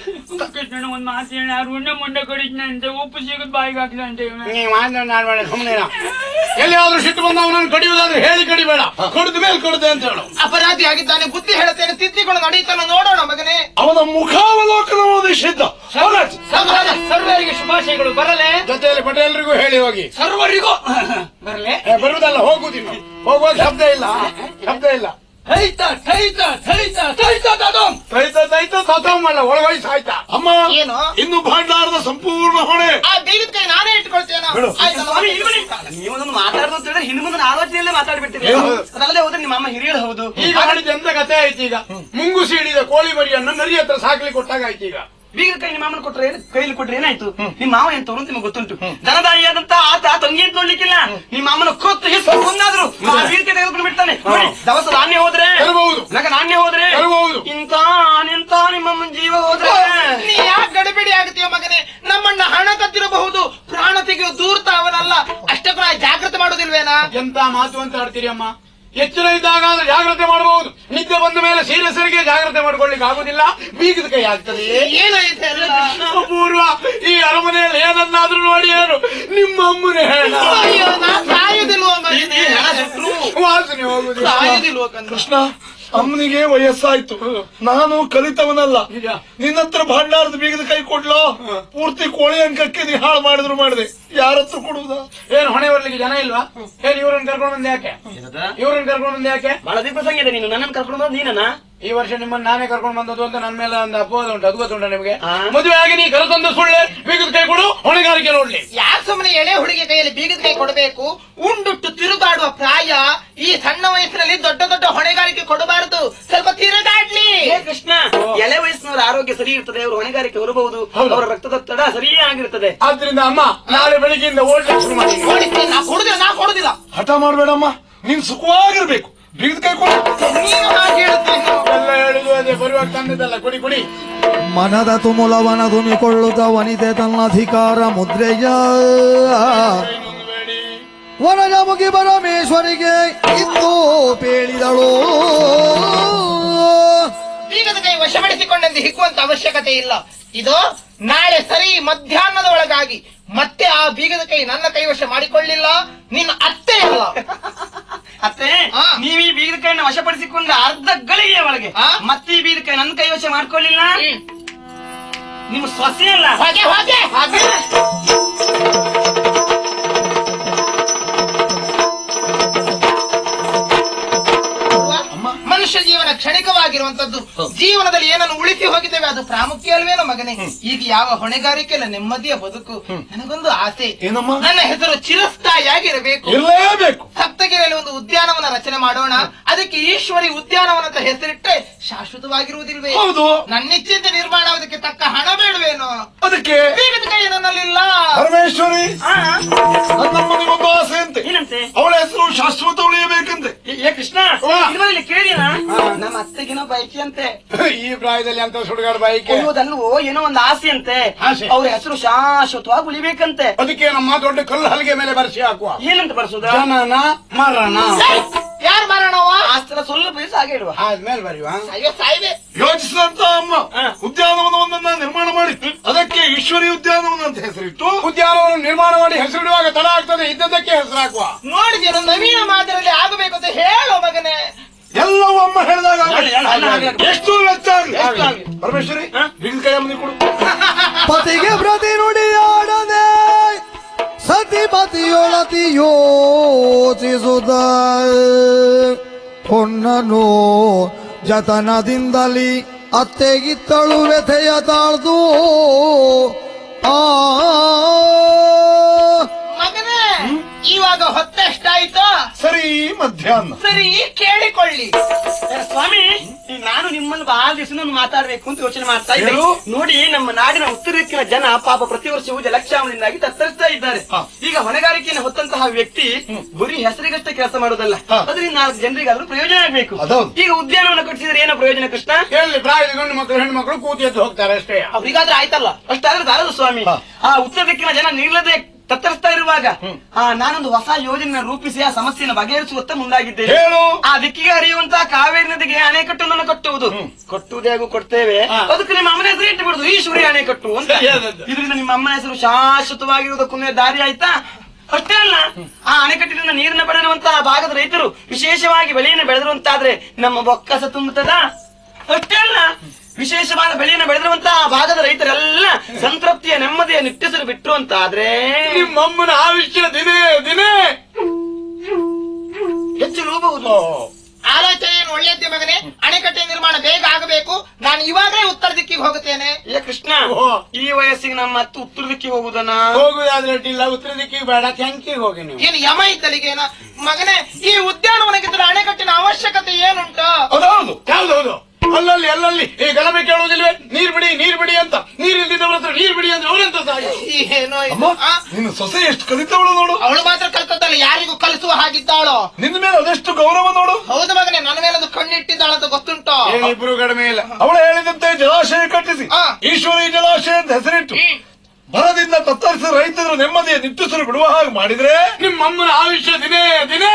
ಕೃಷ್ಣನ ಒಂದ್ ಮಾತು ಹೇಳಿ ಯಾರು ಉಂಡೆ ಮುಂಡೆ ಕಡಿದ್ನಂತೆ ಉಪ್ಪು ಸಿಗದ್ ಬಾಯಿಗೆ ಹಾಕಿದಂತೆ ಇವ್ನು. ನೀ ಮಾತನಾಡಬೇಡ ಸುಮ್ಮನೆ ಎಲ್ಲಿಯಾದ್ರೂ ಸಿಟ್ಟು ಬಂದ ಅವನನ್ನು ಕಡಿಯುವುದಾದ್ರೆ ಹೇಳಿ ಕಡಿಬೇಡ ಕಡಿದ ಮೇಲೆ ಕಡಿದೆ ಅಂತ ಹೇಳು ಅಪರಾಧಿ ಆಗಿದ್ದಾನೆ ಬುದ್ಧಿ ಹೇಳುತ್ತೇನೆ ತಿದ್ದಿಕೊಂಡು ನಡೀತಾನೆ ನೋಡೋಣ ಮಗನೇ ಅವನ ಮುಖಾವಲೋಕನ ಉದ್ದೇಶಿದ್ದ ಹೋಗಾಚೆ. ಸರ್ವ- ಸರ್ವರಿಗೆ ಶುಭಾಶಯಗಳು ಬರಲೆ ಜೊತೆಯಲ್ಲಿ ಪಟೇಲರಿಗೂ ಹೇಳಿ ಹೋಗಿ ಸರ್ವರಿಗೂ ಬರಲೆ ಏ, ಬರುವುದಲ್ಲ ಹೋಗುದಿಲ್ಲ ಹೋಗುವಾಗ ಶಬ್ದ ಇಲ್ಲ ಶಬ್ದ ಇಲ್ಲ ಥೈತ ಥೈತ ಥೈತ ಥೈತ ತದಂ. ತೈತ ತೈತ ಸತೋಮಲ್ಲ ಒಳಗೋಗಿ ಸಾಯ್ತಾ ಅಮ್ಮ ಏನು? ಇನ್ನು ಭಾಂಡಾರದ ಸಂಪೂರ್ಣ ಹೊಣೆ ಆ ಬೀಗದ ಕೈ ನಾನೇ ಇಟ್ಕೊಳ್ತೇನೆ ಬಿಡು. ಸ್ವಾಮಿ, ಇಲ್ಲಿ ಬನ್ನಿ. ನೀವೊಂದು ಮಾತಾಡೋದು ಅಂತ ಹೇಳಿದ್ರೆ ಹಿಂದೆ ಮುಂದೆ ಆಲೋಚನೆಯಲ್ಲೇ ಮಾತಾಡ್ಬಿಡ್ತೀರಿ ಏನು? ಅದಲ್ಲದೆ ಹೋದ್ರೆ ನಿಮ್ಮ ಅಮ್ಮ ಹಿರಿಯರು ಹೌದು ಈಗ ಮಾಡಿದ ಎಂತ ಕಥೆ ಆಯ್ತು ಈಗ ಮುಂಗುಸಿ ಹಿಡಿದ ಕೋಳಿ ಮರಿಯನ್ನು ನರಿ ಹತ್ರ ಸಾಕ್ಲಿಕ್ಕೆ ಕೊಟ್ಟಾಗ ಆಯ್ತು ಈಗ ಬೀಗ ಕೈ ನಿಮ್ಮ ಮಾಮನ ಕೊಟ್ರೆ ಏನು ಕೈಲಿ ಕೊಟ್ರೆ ಏನಾಯ್ತು ನಿಮ್ಮ ಮಾವ ಎಂತವ್ರು ಅಂತ ನಿಮಗೆ ಗೊತ್ತುಂಟು ದನದಾಯಿಯಾದಂತ ಆತ ತಂಗಿ ಅಂತ ನೋಡ್ಲಿಕ್ಕಿಲ್ಲ ನಿಮ್ಮ ಮಾಮನ ಕೊತ್ತು ಹೆಸರು ಒಂದಾದ್ರು ಆ ಬೀಗಕ್ಕೆ ತೆಗೆದುಕೊಂಡು ಬಿಡ್ತಾನೆ ನೋಡಿ, ದವಸ ನಾಣ್ಯ ಹೋದ್ರೆ ತರಬಹುದು. ನಗ ನಾಣ್ಯ ಹೋದ್ರೆ ತರಬಹುದು. ಇಂತ ನಿಂತ ನಿಮ್ಮಮ್ಮನ ಜೀವ ಹೋದ್ರೆ ನೀ ಯಾಕೆ ಗಡಿಬಿಡಿ ಆಗುತ್ತೀಯ ಮಗನೇ ನಮ್ಮಣ್ಣ ಹಣ ಕದ್ದಿರಬಹುದು ಪ್ರಾಣ ತೆಗೆಯೋ ದೂರ್ತ ಅವನಲ್ಲ ಅಷ್ಟಕ್ರ ಜಾಗೃತಿ ಮಾಡೋದಿಲ್ವೇನಾ ಎಂತ ಮಾತು ಅಂತ ಆಡ್ತೀರಿ ಅಮ್ಮ ಎಚ್ಚರ ಇದ್ದಾಗ ಆದ್ರೆ ಜಾಗ್ರತೆ ಮಾಡಬಹುದು ನಿದ್ದೆ ಬಂದ ಮೇಲೆ ಸೀರಿಯಸರಿಗೆ ಜಾಗ್ರತೆ ಮಾಡ್ಕೊಳ್ಳಿಕ್ಕೆ ಆಗುದಿಲ್ಲ ಬೀಗದ ಕೈ ಆಗ್ತದೆ ಏನಾಯ್ತು ಎಲ್ಲ ಅಪೂರ್ವ ಈ ಅರಮನೆಯಲ್ಲಿ ಏನನ್ನಾದ್ರೂ ನೋಡಿ ಏನು ನಿಮ್ಮ ಅಮ್ಮನೇ ಹೇಳ ಅಯ್ಯೋ ನಾ ಸಾಯುದಿಲ್ವೋ ಮಗನೇ ವಾಸನೆ ಹೋಗುದಿಲ್ಲ ಸಾಯುದಿಲ್ವೋ ಕಣ್ಣ ಕೃಷ್ಣ ಅಮ್ಮನಿಗೆ ವಯಸ್ಸಾಯ್ತು ನಾನು ಕಲಿತವನಲ್ಲ ನಿಜ. ನಿನ್ನ ಹತ್ರ ಭಾಂಡಾರದ ಬೀಗದ ಕೈ ಕೊಡ್ಲೋ ಪೂರ್ತಿ ಕೋಳಿ ಅಂಕಕ್ಕೆ ನೀ ಹಾಳು ಮಾಡಿದ್ರು ಮಾಡಿದೆ ಯಾರ ಹತ್ರ ಕೊಡುವುದಾ ಏನು ಹೊಣೆ ಬರ್ಲಿಕ್ಕೆ ಜನ ಇಲ್ವಾ ಏನ್ ಇವ್ರನ್ನ ಕರ್ಕೊಂಡು ಬಂದೆ ಯಾಕೆ ಇವ್ರನ್ನ ಕರ್ಕೊಂಡು ಬಂದೆ ಯಾಕೆ ಬಹಳ ಪ್ರಸಂಗ ಇದೆ ನೀನು ನನ್ನನ್ನು ಕರ್ಕೊಂಡು ಬಂದ್ ನೀನನ್ನ ಈ ವರ್ಷ ನಿಮ್ಮನ್ನ ನಾನೇ ಕರ್ಕೊಂಡು ಬಂದದ್ದು ಅಂತ ನನ್ನ ಮೇಲೆ ಒಂದು ಅಪವಾದ ಉಂಟು ಅದು ಗೊತ್ತುಂಟ ನಿಮಗೆ ಆ. ಮದುವೆ ಆಗಿ ನೀ ಕರೆತಂದು ಸುಳ್ಳೆ ಬೀಗದ ಕೈ ಕೊಡು ಹೊಣೆಗಾರಿಕೆ ನೋಡ್ಲಿ ಯಾಕೆ ಸುಮ್ಮನೆ ಎಳೆ ಹುಡುಗಿ ಕೈಯಲ್ಲಿ ಬೀಗದ ಕೈ ಕೊಡಬೇಕು ಉಂಡುಟ್ಟು ತಿರುಗಾಡುವ ಪ್ರಾಯ ಈ ಸಣ್ಣ ವಯಸ್ಸಿನಲ್ಲಿ ದೊಡ್ಡ ದೊಡ್ಡ ಹೊಣೆಗಾರಿಕೆ ಕೊಡಬಾರದು ಸ್ವಲ್ಪ ತಿರುಗಾಡ್ಲಿ ಏ ಕೃಷ್ಣ ಎಳೆ ವಯಸ್ಸಿನವರ ಆರೋಗ್ಯ ಸರಿ ಇರ್ತದೆ ಅವರು ಹೊಣೆಗಾರಿಕೆ ಹೊರಬಹುದು ಹೌದು. ಅವರ ರಕ್ತದೊತ್ತಡ ಸರಿಯೇ ಆಗಿರ್ತದೆ ಆದ್ರಿಂದ ಅಮ್ಮ ನಾಳೆ ಬೆಳಿಗ್ಗೆಯಿಂದ ಓಡ್ಲಿಕ್ಕೆ ಶುರು ಮಾಡಿ ಓಡಿಸ್ತೀನಿ ನಾ ಕೊಡುದಿಲ್ಲ ನಾ ಕೊಡುದಿಲ್ಲ ಹಠ ಮಾಡ್ಬೇಡಮ್ಮ ನೀನ್ ಸುಖವಾಗಿರ್ಬೇಕು ಬೀಗದ ಕೈ ಕೊಡು ನೀನು ಹಾಗೆ ಹೇಳ್ತೀನಿ ಎಲ್ಲ ಹೇಳುದು ಅದೇ ಬರುವಾಗ ತಂದದಲ್ಲ ಕೊಡಿ ಕೊಡಿ ಮನದ ತುಮುಲವನ ದುಮಿಕೊಳ್ಳುತ್ತ ವನಿತೆ ತನ್ನ ಅಧಿಕಾರ ಮುದ್ರೆಯ ವನಜ ಮುಗಿ ಪರಮೇಶ್ವರಿಗೆ ಇಂದು ಪೇಳಿದಳು ಬೀಗದ ಕೈ ವಶಪಡಿಸಿಕೊಂಡೆಂದು ಹಿಕ್ಕುವಂತ ಅವಶ್ಯಕತೆ ಇಲ್ಲ ಇದು ನಾಳೆ ಸರಿ ಮಧ್ಯಾಹ್ನದ ಒಳಗಾಗಿ ಮತ್ತೆ ಆ ಬೀಗದ ಕೈ ನನ್ನ ಕೈವಶ ಮಾಡಿಕೊಳ್ಳಿಲ್ಲ ನಿನ್ನ ಅತ್ತೆ ಅಲ್ಲ ಅತ್ತೆ ಆ. ನೀವು ಈ ಬೀಗದ ಕೈನ ವಶಪಡಿಸಿಕೊಂಡ ಅರ್ಧ ಗಳಿಗೆ ಒಳಗೆ ಆ. ಮತ್ತೆ ಈ ಬೀಗದ ಕೈ ನನ್ನ ಕೈವಶ ಮಾಡ್ಕೊಳ್ಳಿಲ್ಲ ಹ್ಮ್. ನಿಮ್ಮ ಸೊಸೆ ಅಲ್ಲ ಹೋಗೆ ಹೋಗೆ ಹೋಗೆ. ಮನುಷ್ಯ ಜೀವನ ಕ್ಷಣಿಕವಾಗಿರುವಂತದ್ದು ಜೀವನದಲ್ಲಿ ಏನನ್ನು ಉಳಿಸಿ ಹೋಗಿದ್ದೇವೆ ಅದು ಪ್ರಾಮುಖ್ಯ ಅಲ್ವೇನೋ ಮಗನೇ ಈಗ ಯಾವ ಹೊಣೆಗಾರಿಕೆ ಇಲ್ಲ ನೆಮ್ಮದಿಯ ಬದುಕು ನನಗೊಂದು ಆಸೆ ಏನಮ್ಮ? ನನ್ನ ಹೆಸರು ಚಿರಸ್ಥಾಯಿಯಾಗಿರಬೇಕು ಇರಲೇಬೇಕು ಸಪ್ತಗಿರಿಯಲ್ಲಿ ಒಂದು ಉದ್ಯಾನವನ ರಚನೆ ಮಾಡೋಣ ಅದಕ್ಕೆ ಈಶ್ವರಿ ಉದ್ಯಾನವನ ಅಂತ ಹೆಸರಿಟ್ಟರೆ ಶಾಶ್ವತವಾಗಿರುವುದಿಲ್ವೇ ಹೌದು ನನ್ನಿಚ್ಛೆಯಿಂದ ನಿರ್ಮಾಣ ಆಗೋದಕ್ಕೆ ತಕ್ಕ ಹಣ ಬೇಡವೇನೋ ಅದಕ್ಕೆ ಬೀಗದ ಕೈ ನನ್ನಲ್ಲಿಲ್ಲ ಪರಮೇಶ್ವರಿ ಆ, ನನ್ನಮ್ಮನಿಗೊಂದು ಆಸೆ ಅಂತೆ ಏನಂತೆ ಅವಳ ಹೆಸರು ಶಾಶ್ವತ ಉಳಿಯಬೇಕಂತೆ ಏ- ಏ ಕೃಷ್ಣ ವಾ. ಇದ್ರಲ್ಲಿ ಕೇಳಿನ ನಮ್ಮ ಅತ್ತೆಗಿನ ಬಯಕೆ ಅಂತೆ ಈ ಪ್ರಾಯದಲ್ಲಿ ಅಂತ ಸುಡುಗಾಡ ಬಾಯಿಕೆ ಕೊಡುವುದಲ್ವೋ ಏನೋ ಒಂದು ಆಸೆ ಅಂತೆ ಆಸೆ. ಅವ್ರ ಹೆಸರು ಶಾಶ್ವತವಾಗಿ ಉಳಿಬೇಕಂತೆ ಅದಕ್ಕೆ ನಮ್ಮ ದೊಡ್ಡ ಕಲ್ಲು ಹಲಿಗೆ ಮೇಲೆ ಬರ್ಸಿ ಹಾಕುವ ಏನಂತ ಬರ್ಸೋದ ಜನನ ಮರಣ ಯಾರು ಮಾರಣವ ಆಸ್ತರ ಸ್ವಲ್ಪ ವಯಸ್ಸು ಹಾಗೆ ಇಡುವ ಆದ್ಮೇಲೆ ಬರೀವಾ ಅಯ್ಯೋ ಸಾಯ್ವೆ ಯೋಚಿಸಿದಂತ ಅಮ್ಮ ಹಾ. ಉದ್ಯಾನವನವನ್ನ ನಿರ್ಮಾಣ ಮಾಡಿ ಅದಕ್ಕೆ ಈಶ್ವರಿ ಉದ್ಯಾನವನ ಅಂತ ಹೆಸರಿಟ್ಟು ಉದ್ಯಾನವನ್ನು ನಿರ್ಮಾಣ ಮಾಡಿ ಹೆಸರಿಡುವಾಗ ತಡ ಆಗ್ತದೆ ಇದ್ದದ್ದಕ್ಕೆ ಹೆಸರು ಹಾಕುವ ನೋಡಿದೇನು ನವೀನ ಮಾದರಿಯಲ್ಲಿ ಆಗಬೇಕು ಅಂತ ಹೇಳೋ ಮಗನೇ ಎಲ್ಲವೂ ಅಮ್ಮ ಹೇಳಿದಾಗ ಹೇಳು, ಹೇಳು, ಹೇಳು, ಹೇಳು, ಹೇಳು. ಎಷ್ಟು ವೆಚ್ಚ ಆಗ್ಲಿ ಎಷ್ಟು ಆಗ್ಲಿ? ಪರಮೇಶ್ವರಿ ಹಾ? ಬೀಗದ ಕೈ ಅಮ್ಮನಿಗೆ ಕೊಡು ಪತಿಗೆ ಪ್ರತಿ ನುಡಿಯಾಡದೆ ಸತಿ ಪತಿಯೊಳತಿ ಯೋಚಿಸುತ್ತ ಹೊನ್ನನು ಜತನದಿಂದಲಿ ಅತ್ತೆಗಿತ್ತಳು ವ್ಯಥೆಯ ತಾಳ್ದು ಆ ಮಗನೇ ಇವಾಗ ಹೊತ್ತೆಷ್ಟಾಯ್ತು ಸರಿ ಮಧ್ಯಾಹ್ನ ಸರಿ ಕೇಳಿಕೊಳ್ಳಿ ಏ, ಸ್ವಾಮಿ ನಾನು ನಿಮ್ಮನ್ನು ಬಹಳ ದಿವಸ ಮಾತಾಡ್ಬೇಕು ಅಂತ ಯೋಚನೆ ಮಾಡ್ತಾ ಇದ್ದೆ ಹೇಳು. ನೋಡಿ ನಮ್ಮ ನಾಡಿನ ಉತ್ತರ ದಿಕ್ಕಿನ ಜನ ಪಾಪ ಪ್ರತಿ ವರ್ಷವೂ ಜಲಕ್ಷಾಮದಿಂದಾಗಿ ತತ್ತರಿಸ್ತಾ ಇದ್ದಾರೆ ಹಾ. ಈಗ ಹೊಣೆಗಾರಿಕೆಯನ್ನು ಹೊತ್ತಂತಹ ವ್ಯಕ್ತಿ ಬರೀ ಹೆಸರಿಗಷ್ಟೇ ಕೆಲಸ ಮಾಡೋದಲ್ಲ ಹಾ. ಅದರಿಂದ ನಾಲ್ಕು ಜನರಿಗಾದ್ರೂ ಪ್ರಯೋಜನ ಆಗ್ಬೇಕು ಅದೌದು. ಈಗ ಉದ್ಯಾನವನ ಕಟ್ಟಿಸಿದ್ರೆ ಏನೋ ಪ್ರಯೋಜನ ಕೃಷ್ಣ ಎಲ್ಲಿ ಪ್ರಾಯದ ಗಂಡು ಮಕ್ಕಳು ಹೆಣ್ಣು ಮಕ್ಕಳು ಕೂತಿ ಎದ್ದು ಹೋಗ್ತಾರೆ ಅಷ್ಟೇ ಅವ್ರಿಗಾದ್ರೆ ಆಯ್ತಲ್ಲ ಅಷ್ಟಾದ್ರೆ ಸಾಲದು ಸ್ವಾಮಿ ಹಾ. ಆ ಉತ್ತರ ದಿಕ್ಕಿನ ಜನ ನಿಲ್ಲದೆ ತತ್ತರಿಸ್ತಾ ಇರುವಾಗ ಆ ನಾನೊಂದು ಹೊಸ ಯೋಜನೆ ರೂಪಿಸಿ ಆ ಸಮಸ್ಯೆಯನ್ನು ಬಗೆಹರಿಸುವತ್ತ ಮುಂದಾಗಿದ್ದೇನೆ ಹೇಳು ಆ ದಿಕ್ಕಿಗೆ ಹರಿಯುವಂತಹ ಕಾವೇರಿ ನದಿಗೆ ಅಣೆಕಟ್ಟನ್ನು ಕಟ್ಟುವುದು ಕಟ್ಟುವುದೇ ಹಾಗೂ ಕೊಡ್ತೇವೆ ಹಾ. ಅದಕ್ಕೆ ನಿಮ್ಮ ಅಮ್ಮನ ಹೆಸರು ಇಟ್ಟು ಮಾಡುದು ಈಶ್ವರಿ ಅಣೆಕಟ್ಟು ಅಂತ ಸರಿಯಾದದ್ದು. ಇದರಿಂದ ನಿಮ್ಮ ಅಮ್ಮನ ಹೆಸರು ಶಾಶ್ವತವಾಗಿರುವುದಕ್ಕೂ ದಾರಿ ಆಯ್ತಾ ಅಷ್ಟೇ ಅಲ್ಲ ಆ ಅಣೆಕಟ್ಟಿನಿಂದ ನೀರನ್ನ ಪಡೆದಿರುವಂತಹ ಭಾಗದ ರೈತರು ವಿಶೇಷವಾಗಿ ಬೆಳೆಯನ್ನು ಬೆಳೆದಿರುವಂತಾದ್ರೆ ನಮ್ಮ ಬೊಕ್ಕಸ ತುಂಬುತ್ತದ ಅಷ್ಟೇ ಅಲ್ಲ ವಿಶೇಷವಾದ ಬೆಳೆಯನ್ನು ಬೆಳೆದಿರುವಂತಹ ಭಾಗದ ರೈತರೆಲ್ಲ ಸಂತೃಪ್ತಿಯ ನೆಮ್ಮದಿಯ ನಿಟ್ಟೆಸರು ಬಿಟ್ಟರು ಅಂತಾದ್ರೆ ನಿಮ್ಮಮ್ಮನ ಆವಿಷ್ಯ ದಿನೇ ದಿನೇ ಹೆಚ್ಚು ಲೂಬಹುದು ಆಲೋಚನೆ ಏನು ಒಳ್ಳೆಯದ್ದೇ ಮಗನೇ ಅಣೆಕಟ್ಟೆ ನಿರ್ಮಾಣ ಬೇಗ ಆಗಬೇಕು ನಾನು ಇವಾಗಲೇ ಉತ್ತರ ದಿಕ್ಕಿಗೆ ಹೋಗುತ್ತೇನೆ ಏ ಕೃಷ್ಣ ಓ. ಈ ವಯಸ್ಸಿಗೆ ನಮ್ಮ ಮತ್ತೆ ಉತ್ತರ ದಿಕ್ಕಿಗೆ ಹೋಗುದನ್ನ ಹೋಗುದಾದ್ರೆ ಅಡ್ಡಿಲ್ಲ ಉತ್ತರ ದಿಕ್ಕಿಗೆ ಬೇಡ ಕೆಂಕಿಗೆ ಹೋಗಿ ನೀವು ಏನು ಯಮ ಇದ್ದಲಿಗೇನ ಮಗನೇ ಈ ಉದ್ಯಾನವನಕ್ಕಿದ್ರೆ ಅಣೆಕಟ್ಟಿನ ಅವಶ್ಯಕತೆ ಏನುಂಟು ಅದೌದು ಹೌದೌದು ಅಲ್ಲಲ್ಲಿ ಅಲ್ಲಲ್ಲಿ ಈ ಗಲಭೆ ಕೇಳುವುದಿಲ್ವೇ ನೀರ್ ಬಿಡಿ ನೀರ್ ಬಿಡಿ ಅಂತ ನೀರ್ ಇಲ್ದಿದ್ದವ್ರ ಹತ್ರ ನೀರ್ ಬಿಡಿ ಅಂದ್ರೆ ಅವರೆಂತ ಸಾಯಿ ಏನೋ ಇದು. ಅಮ್ಮ ಆ? ನಿನ್ನ ಸೊಸೆ ಎಷ್ಟು ಕಲಿತವಳು ನೋಡು ಅವಳು ಮಾತ್ರ ಕಲ್ತದ್ದಲ್ಲ ಯಾರಿಗೂ ಕಲಿಸುವ ಹಾಗಿದ್ದಾಳೋ ನಿನ್ನ ಮೇಲೆ ಅದೆಷ್ಟು ಗೌರವ ನೋಡು ಹೌದು ಮಗನೇ ನನ್ನ ಮೇಲದು ಕಣ್ಣಿಟ್ಟಿದ್ದಾಳಂತ ಗೊತ್ತುಂಟು ಏನಿಬ್ರು ಕಡಿಮೆ ಇಲ್ಲ ಅವಳು ಹೇಳಿದಂತೆ ಜಲಾಶಯ ಕಟ್ಟಿಸಿ ಆ. ಈಶ್ವರಿ ಜಲಾಶಯ ಅಂತ ಹೆಸರಿಟ್ಟು ಬರದಿಂದ ತತ್ತರಿಸಿದ ರೈತರು ನೆಮ್ಮದಿಯ ನಿಟ್ಟುಸಿರು ಬಿಡುವ ಹಾಗೆ ಮಾಡಿದ್ರೆ ನಿಮ್ಮಮ್ಮನ ಆವಿಷ್ಯ ದಿನೇ ದಿನೇ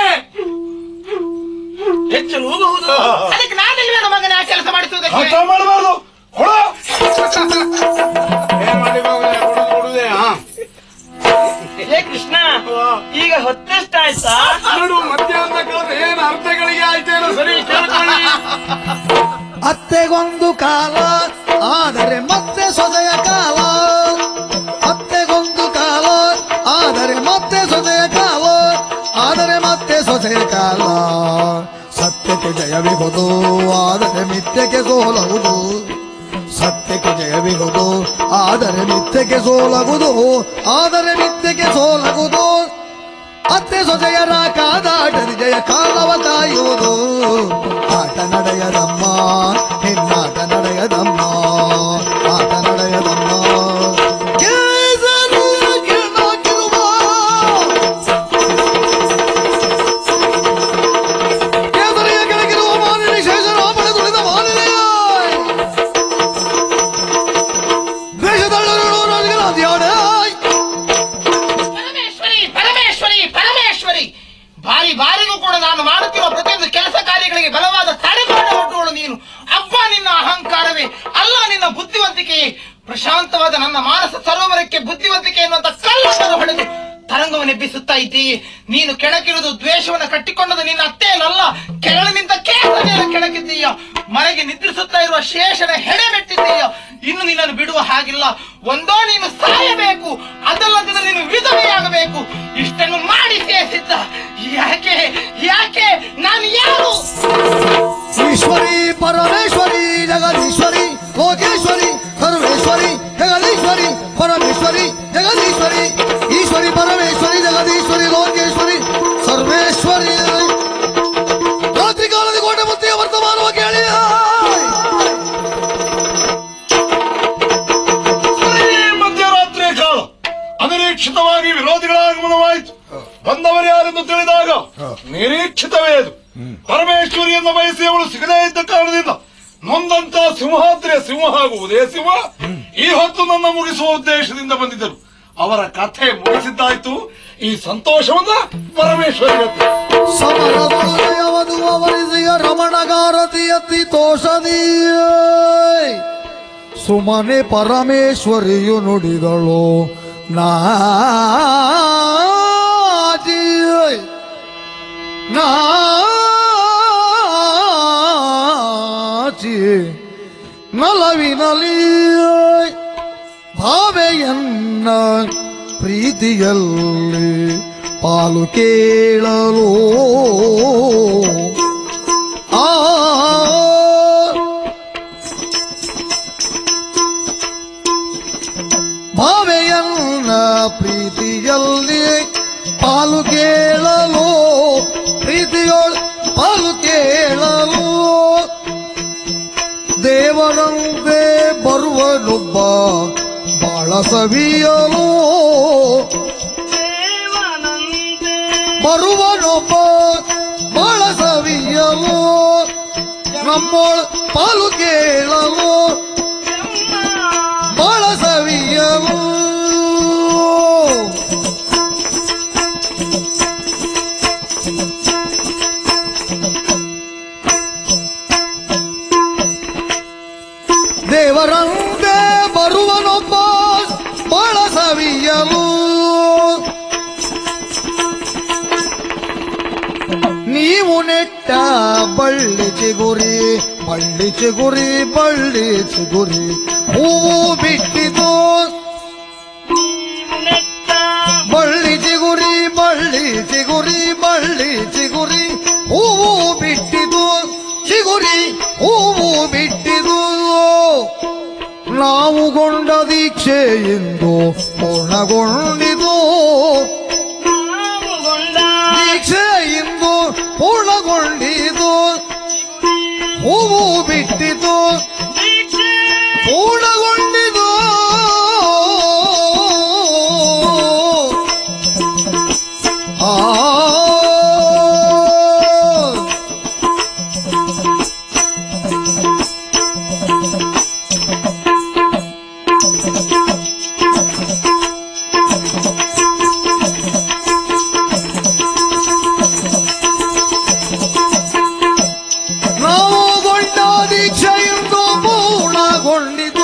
ಹೆಚ್ಚು ಲೂಬಹುದು ಅದಕ್ಕೆ ನಾನಿಲ್ವೇನೋ ಮಗನೇ ಆ ಕೆಲಸ ಮಾಡಿಸುವುದಕ್ಕೆ ಹಠ ಮಾಡಬಾರ್ದು ಕೊಡ ಏನ್ ಮಾಡಿ ಹೋಗುದೇ ಕೊಡುದು ಕೊಡುದೇ ಹಾ ಏ ಕೃಷ್ಣ ಈಗ ಹೊತ್ತೆಷ್ಟಾಯ್ತಾ ನೋಡು ಮಧ್ಯಾಹ್ನ ಕಳೆದ್ರೆ ಏನ್ ಅರ್ಥಗಳಿಗೆ ಆಯ್ತೇನೋ ಸರಿ ಕೇಳ್ಕೊಳ್ಳಿ ಅತ್ತೆಗೊಂದು ಕಾಲ ಆದರೆ ಮತ್ತೆ ಸೊದೆಯ ಕಾಲ ಅತ್ತೆಗೊಂದು ಕಾಲ ಆದರೆ ಮತ್ತೆ ಸೊದೆಯ ಕಾಲ ಆದರೆ ಮತ್ತೆ ಸೊಸೆಯ ಕಾಲ ಸತ್ಯಕ್ಕೆ ಜಯವಿಹುದು ಆದರೆ ಮಿಥ್ಯಕ್ಕೆ ಸೋಲುವುದು ಸತ್ಯಕ್ಕೆ ಜಯವಿಹುದು ಆದರೆ ಮಿಥ್ಯಕ್ಕೆ ಸೋಲಗುವುದು ಆದರೆ ಮಿಥ್ಯಕ್ಕೆ ಸೋಲಗುವುದು ಅತ್ತೆ ಸೊಸೆಯರ ಕಾದಾಟದಿ ಜಯ ಕಾಲವ ಕಾಯುವುದು ಆಟ ನಡೆಯದಮ್ಮ ನಿನ್ನಾಟ ನಡೆಯದಮ್ಮ ಆಟ ನಡೆಯದಮ್ಮ ಕೇಸರು ಕಿರುನಾಕಿರುವ. ಕೇಸರಿಯ ಕೆಳಗಿರುವ ಮಾಲಿನಿ ಶೇಷರಾಮನ ತುಳಿದ ಮಾಲಿನಿಯ ದ್ವೇಷದಳ್ಳರು ರಾಜಗಳ ಅದ್ಯಾಡೆ ಪರಮೇಶ್ವರಿ ಪರಮೇಶ್ವರಿ ಪರಮೇಶ್ವರಿ ಬಾರಿ ಬಾರಿಗೂ ಕೂಡ ನಾನು ಮಾಡುತ್ತಿರುವ ಪ್ರತಿಯೊಂದು ಕೆಲಸ ಕಾರ್ಯಗಳಿಗೆ ಬಲವಾದ ತಡೆಗೋಡೆ ಒಡ್ಡುವಳು ನೀನು ಅಬ್ಬ ನಿನ್ನ ಅಹಂಕಾರವೇ ಅಲ್ಲ ನಿನ್ನ ಬುದ್ಧಿವಂತಿಕೆಯೇ ಪ್ರಶಾಂತವಾದ ನನ್ನ ಮಾನಸ ಸರೋವರಕ್ಕೆ ಬುದ್ಧಿವಂತಿಕೆ ಎನ್ನುವಂತ ಕಲ್ಲನ್ನು ಹೊಡೆದು ತರಂಗವನ್ನೆಬ್ಬಿಸುತ್ತಾ ಇದ್ದೀಯೆ ನೀನು ಕೆಳಗಿರುವುದು ದ್ವೇಷವನ್ನು ಕಟ್ಟಿಕೊಂಡದು ನಿನ್ನ ಅತ್ತೆಯಲ್ಲ ಕೆಳಗಿನಿಂದ ಕೇಸರಿಯನ್ನು ಕೆಳಗಿದ್ದೀಯ ಮನೆಗೆ ನಿದ್ರಿಸುತ್ತಾ ಇರುವ ಶೇಷನ ಹೆಡೆ ಮೆಟ್ಟಿದ್ದೀಯ ಇನ್ನು ನಿನ್ನನ್ನು ಬಿಡುವ ಹಾಗಿಲ್ಲ ಒಂದೋ ನೀನು ಸಾಯಬೇಕು ಅದಲ್ಲದಿದ್ದರೆ ನೀನು ವಿಧವೆಯಾಗಬೇಕು ಇಷ್ಟನ್ನು ಮಾಡಿಸೇ ಸಿದ್ಧ ಯಾಕೆ ಯಾಕೆ ನಾನು ಯಾರು ಈಶ್ವರಿ ಪರಮೇಶ್ವರಿ ಜಗದೀಶ್ವರಿ ಲೋಕೇಶ್ವರಿ ಸರ್ವೇಶ್ವರಿ ಜಗದೀಶ್ವರಿ ಪರಮೇಶ್ವರಿ ಜಗದೀಶ್ವರಿ ಈಶ್ವರಿ ಪರಮೇಶ್ವರಿ ಜಗದೀಶ್ವರಿ ಲೋಕೇಶ್ವರಿ ಸರ್ವೇಶ್ವರಿ ರಾತ್ರಿ ಕಾಲದ ಕೋಟೆ ಮುತ್ತಿಯ ವರ್ತಮಾನವ ಕೇಳಿ ಸರಿ, ಮಧ್ಯರಾತ್ರಿಯ ಕಾಲ ಅನಿರೀಕ್ಷಿತವಾಗಿ ವಿರೋಧಿಗಳ ಆಗಮನವಾಯಿತು ಬಂದವರು ಯಾರೆಂದು ತಿಳಿದಾಗ ನಿರೀಕ್ಷಿತವೇ ಅದು ಪರಮೇಶ್ವರಿಯನ್ನು ಬಯಸಿ ಅವಳು ಸಿಗದೇ ಇದ್ದ ಕಾರಣದಿಂದ ನೊಂದಂತ ಸಿಂಹಾದ್ರಿಯ ಸಿಂಹ ಹಾಗೂ ಉದಯ ಸಿಂಹ ಈ ಹೊತ್ತು ನನ್ನ ಮುಗಿಸುವ ಉದ್ದೇಶದಿಂದ ಬಂದಿದ್ದರು ಅವರ ಕಥೆ ಮುಗಿಸಿದ್ದಾಯ್ತು ಈ ಸಂತೋಷವನ್ನ ಪರಮೇಶ್ವರಿ ಗೊತ್ತು ಸಮರದವರಿಸಿಯ ರಮಣಗಾರತಿ ಅತಿ ತೋಷದೀಯ ಸುಮನೆ ಪರಮೇಶ್ವರಿಯು ನುಡಿದಳು ನಾಜಿ ನಾಚಿ ನಲವಿನಲಿ ಭಾವೆಯನ್ನ ಪ್ರೀತಿಯಲ್ಲಿ ಪಾಲು ಕೇಳಲು ಆ ಭಾವೆಯನ್ನ ಪ್ರೀತಿಯಲ್ಲಿ ಪಾಲು ಕೇಳಲು ಪ್ರೀತಿಯೊಳ ಪಾಲು ಕೇಳಲು ದೇವರಂತೆ ಬರುವನೊಬ್ಬ ಬಾಳ ಸವಿಯಲು ದೇವನಂತೆ ಬರುವನೊಬ್ಬ ಬಾಳ ಸವಿಯಲು ನಮ್ಮೊಳ ಪಾಲು ಕೇಳಲು ಬಾಳ ಸವಿಯಲು ದೇವರಂತೆ ಬಳ್ಳಿ ಚಿಗುರಿ ಬಳ್ಳಿ ಚಿಗುರಿ ಬಳ್ಳಿ ಚಿಗುರಿ ಹೂವು ಬಿಟ್ಟಿತು ಬಳ್ಳಿ ಚಿಗುರಿ ಬಳ್ಳಿ ಚಿಗುರಿ ಬಳ್ಳಿ ಚಿಗುರಿ ಹೂವು ಬಿಟ್ಟಿತು ಚಿಗುರಿ ಹೂವು ಬಿಟ್ಟಿದು ನಾವು ಗೊಂಡ ದೀಕ್ಷೆ ಎಂದು ಪೂರ್ಣಗೊಂಡಿತು ದೀಕ್ಷೆ ಇಂದು ಪೂರ್ಣಗೊಂಡಿತು ಹೂವು ಬಿಟ್ಟಿತು ಪೂರ್ಣಗೊಂಡಿತು ಆ ನಾವು ಗೊಂಡ ದೀಕ್ಷೆಯಿಂದ ಪೂರ್ಣಗೊಂಡಿತು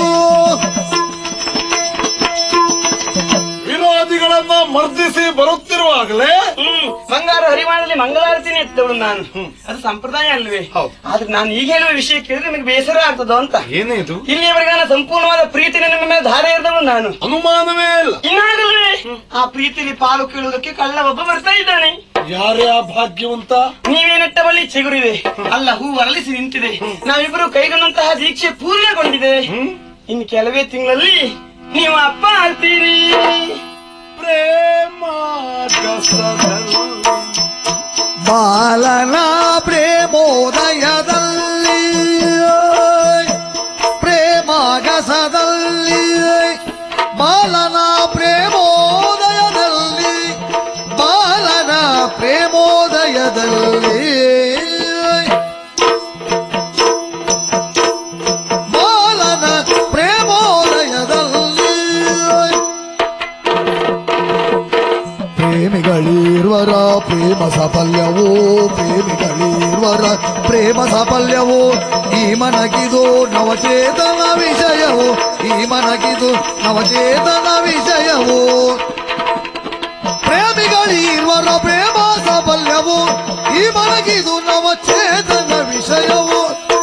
ವಿರೋಧಿಗಳನ್ನ ಮರ್ದಿಸಿ ಬರುತ್ತಿರುವಾಗಲೇ ಹ್ಮ್ ಬಂಗಾರ ಹರಿವಾಣದಲ್ಲಿ ಮಂಗಳಾರತಿನೇ ಎತ್ತವಳು ನಾನು ಅದು ಸಂಪ್ರದಾಯ ಅಲ್ವೇ ಹೌದು. ಆದ್ರೆ ನಾನು ಈಗ ಹೇಳುವ ವಿಷಯ ಕೇಳಿದ್ರೆ ನಿಮಗೆ ಬೇಸರ ಆಗ್ತದೋ ಅಂತ ಏನೇ ಇದು ಇಲ್ಲಿಯವರೆಗೆ ನಾನು ಸಂಪೂರ್ಣವಾದ ಪ್ರೀತಿನ ನಿಮ್ಮ ಮೇಲೆ ಧಾರೆ ಇರಿದವಳು ನಾನು ಅನುಮಾನವೇ ಇಲ್ಲ ಇನ್ನಾಗಲೇ ಆ ಪ್ರೀತಿಲಿ ಪಾಲು ಕೇಳುವುದಕ್ಕೆ ಕಳ್ಳ ಒಬ್ಬ ಬರ್ತಾ ಇದ್ದಾನೆ ಯಾರೇ ಆ ಭಾಗ್ಯವಂತ ನೀವೇ ನೆಟ್ಟ ಬಳ್ಳಿ ಚಿಗುರಿದೆ ಅಲ್ಲ ಹೂ ಅರಳಿಸಿ ನಿಂತಿದೆ ನಾವಿಬ್ಬರು ಕೈಗೊಂಡಂತಹ ದೀಕ್ಷೆ ಪೂರ್ಣಗೊಂಡಿದೆ ಇನ್ನು ಕೆಲವೇ ತಿಂಗಳಲ್ಲಿ ನೀವು ಅಪ್ಪ ಆಗ್ತೀರಿ ಪ್ರೇಮ ಗಸದಲ್ಲಿ ಬಾಲನ ಪ್ರೇಮೋದಯದಲ್ಲಿ ಪ್ರೇಮಾಗಸದಲ್ಲಿ ಬಾಲನ ಪ್ರೇಮೋದಯದಲ್ಲಿ ಬಾಲನ ಪ್ರೇಮೋದಯದಲ್ಲಿ ಬಾಲನ ಪ್ರೇಮೋದಯದಲ್ಲಿ ಪ್ರೇಮಿಗಳಿರ್ವರ ಪ್ರೇಮ ಸಾಫಲ್ಯವೋ ಪ್ರೇಮಿಗಳಿರ್ವರ ಪ್ರೇಮ ಸಾಫಲ್ಯವೋ ಈ ಮನಗಿದು ನವಚೇತನ ವಿಷಯವೋ ಈ ಮನಗಿದು ನವಚೇತನ ವಿಷಯವೋ ಪ್ರೇಮಿಗಳಿರ್ವರ ಪ್ರೇಮ ಸಾಫಲ್ಯವೋ ಈ ಮನಗಿದು ನವಚೇತನ ವಿಷಯವೋ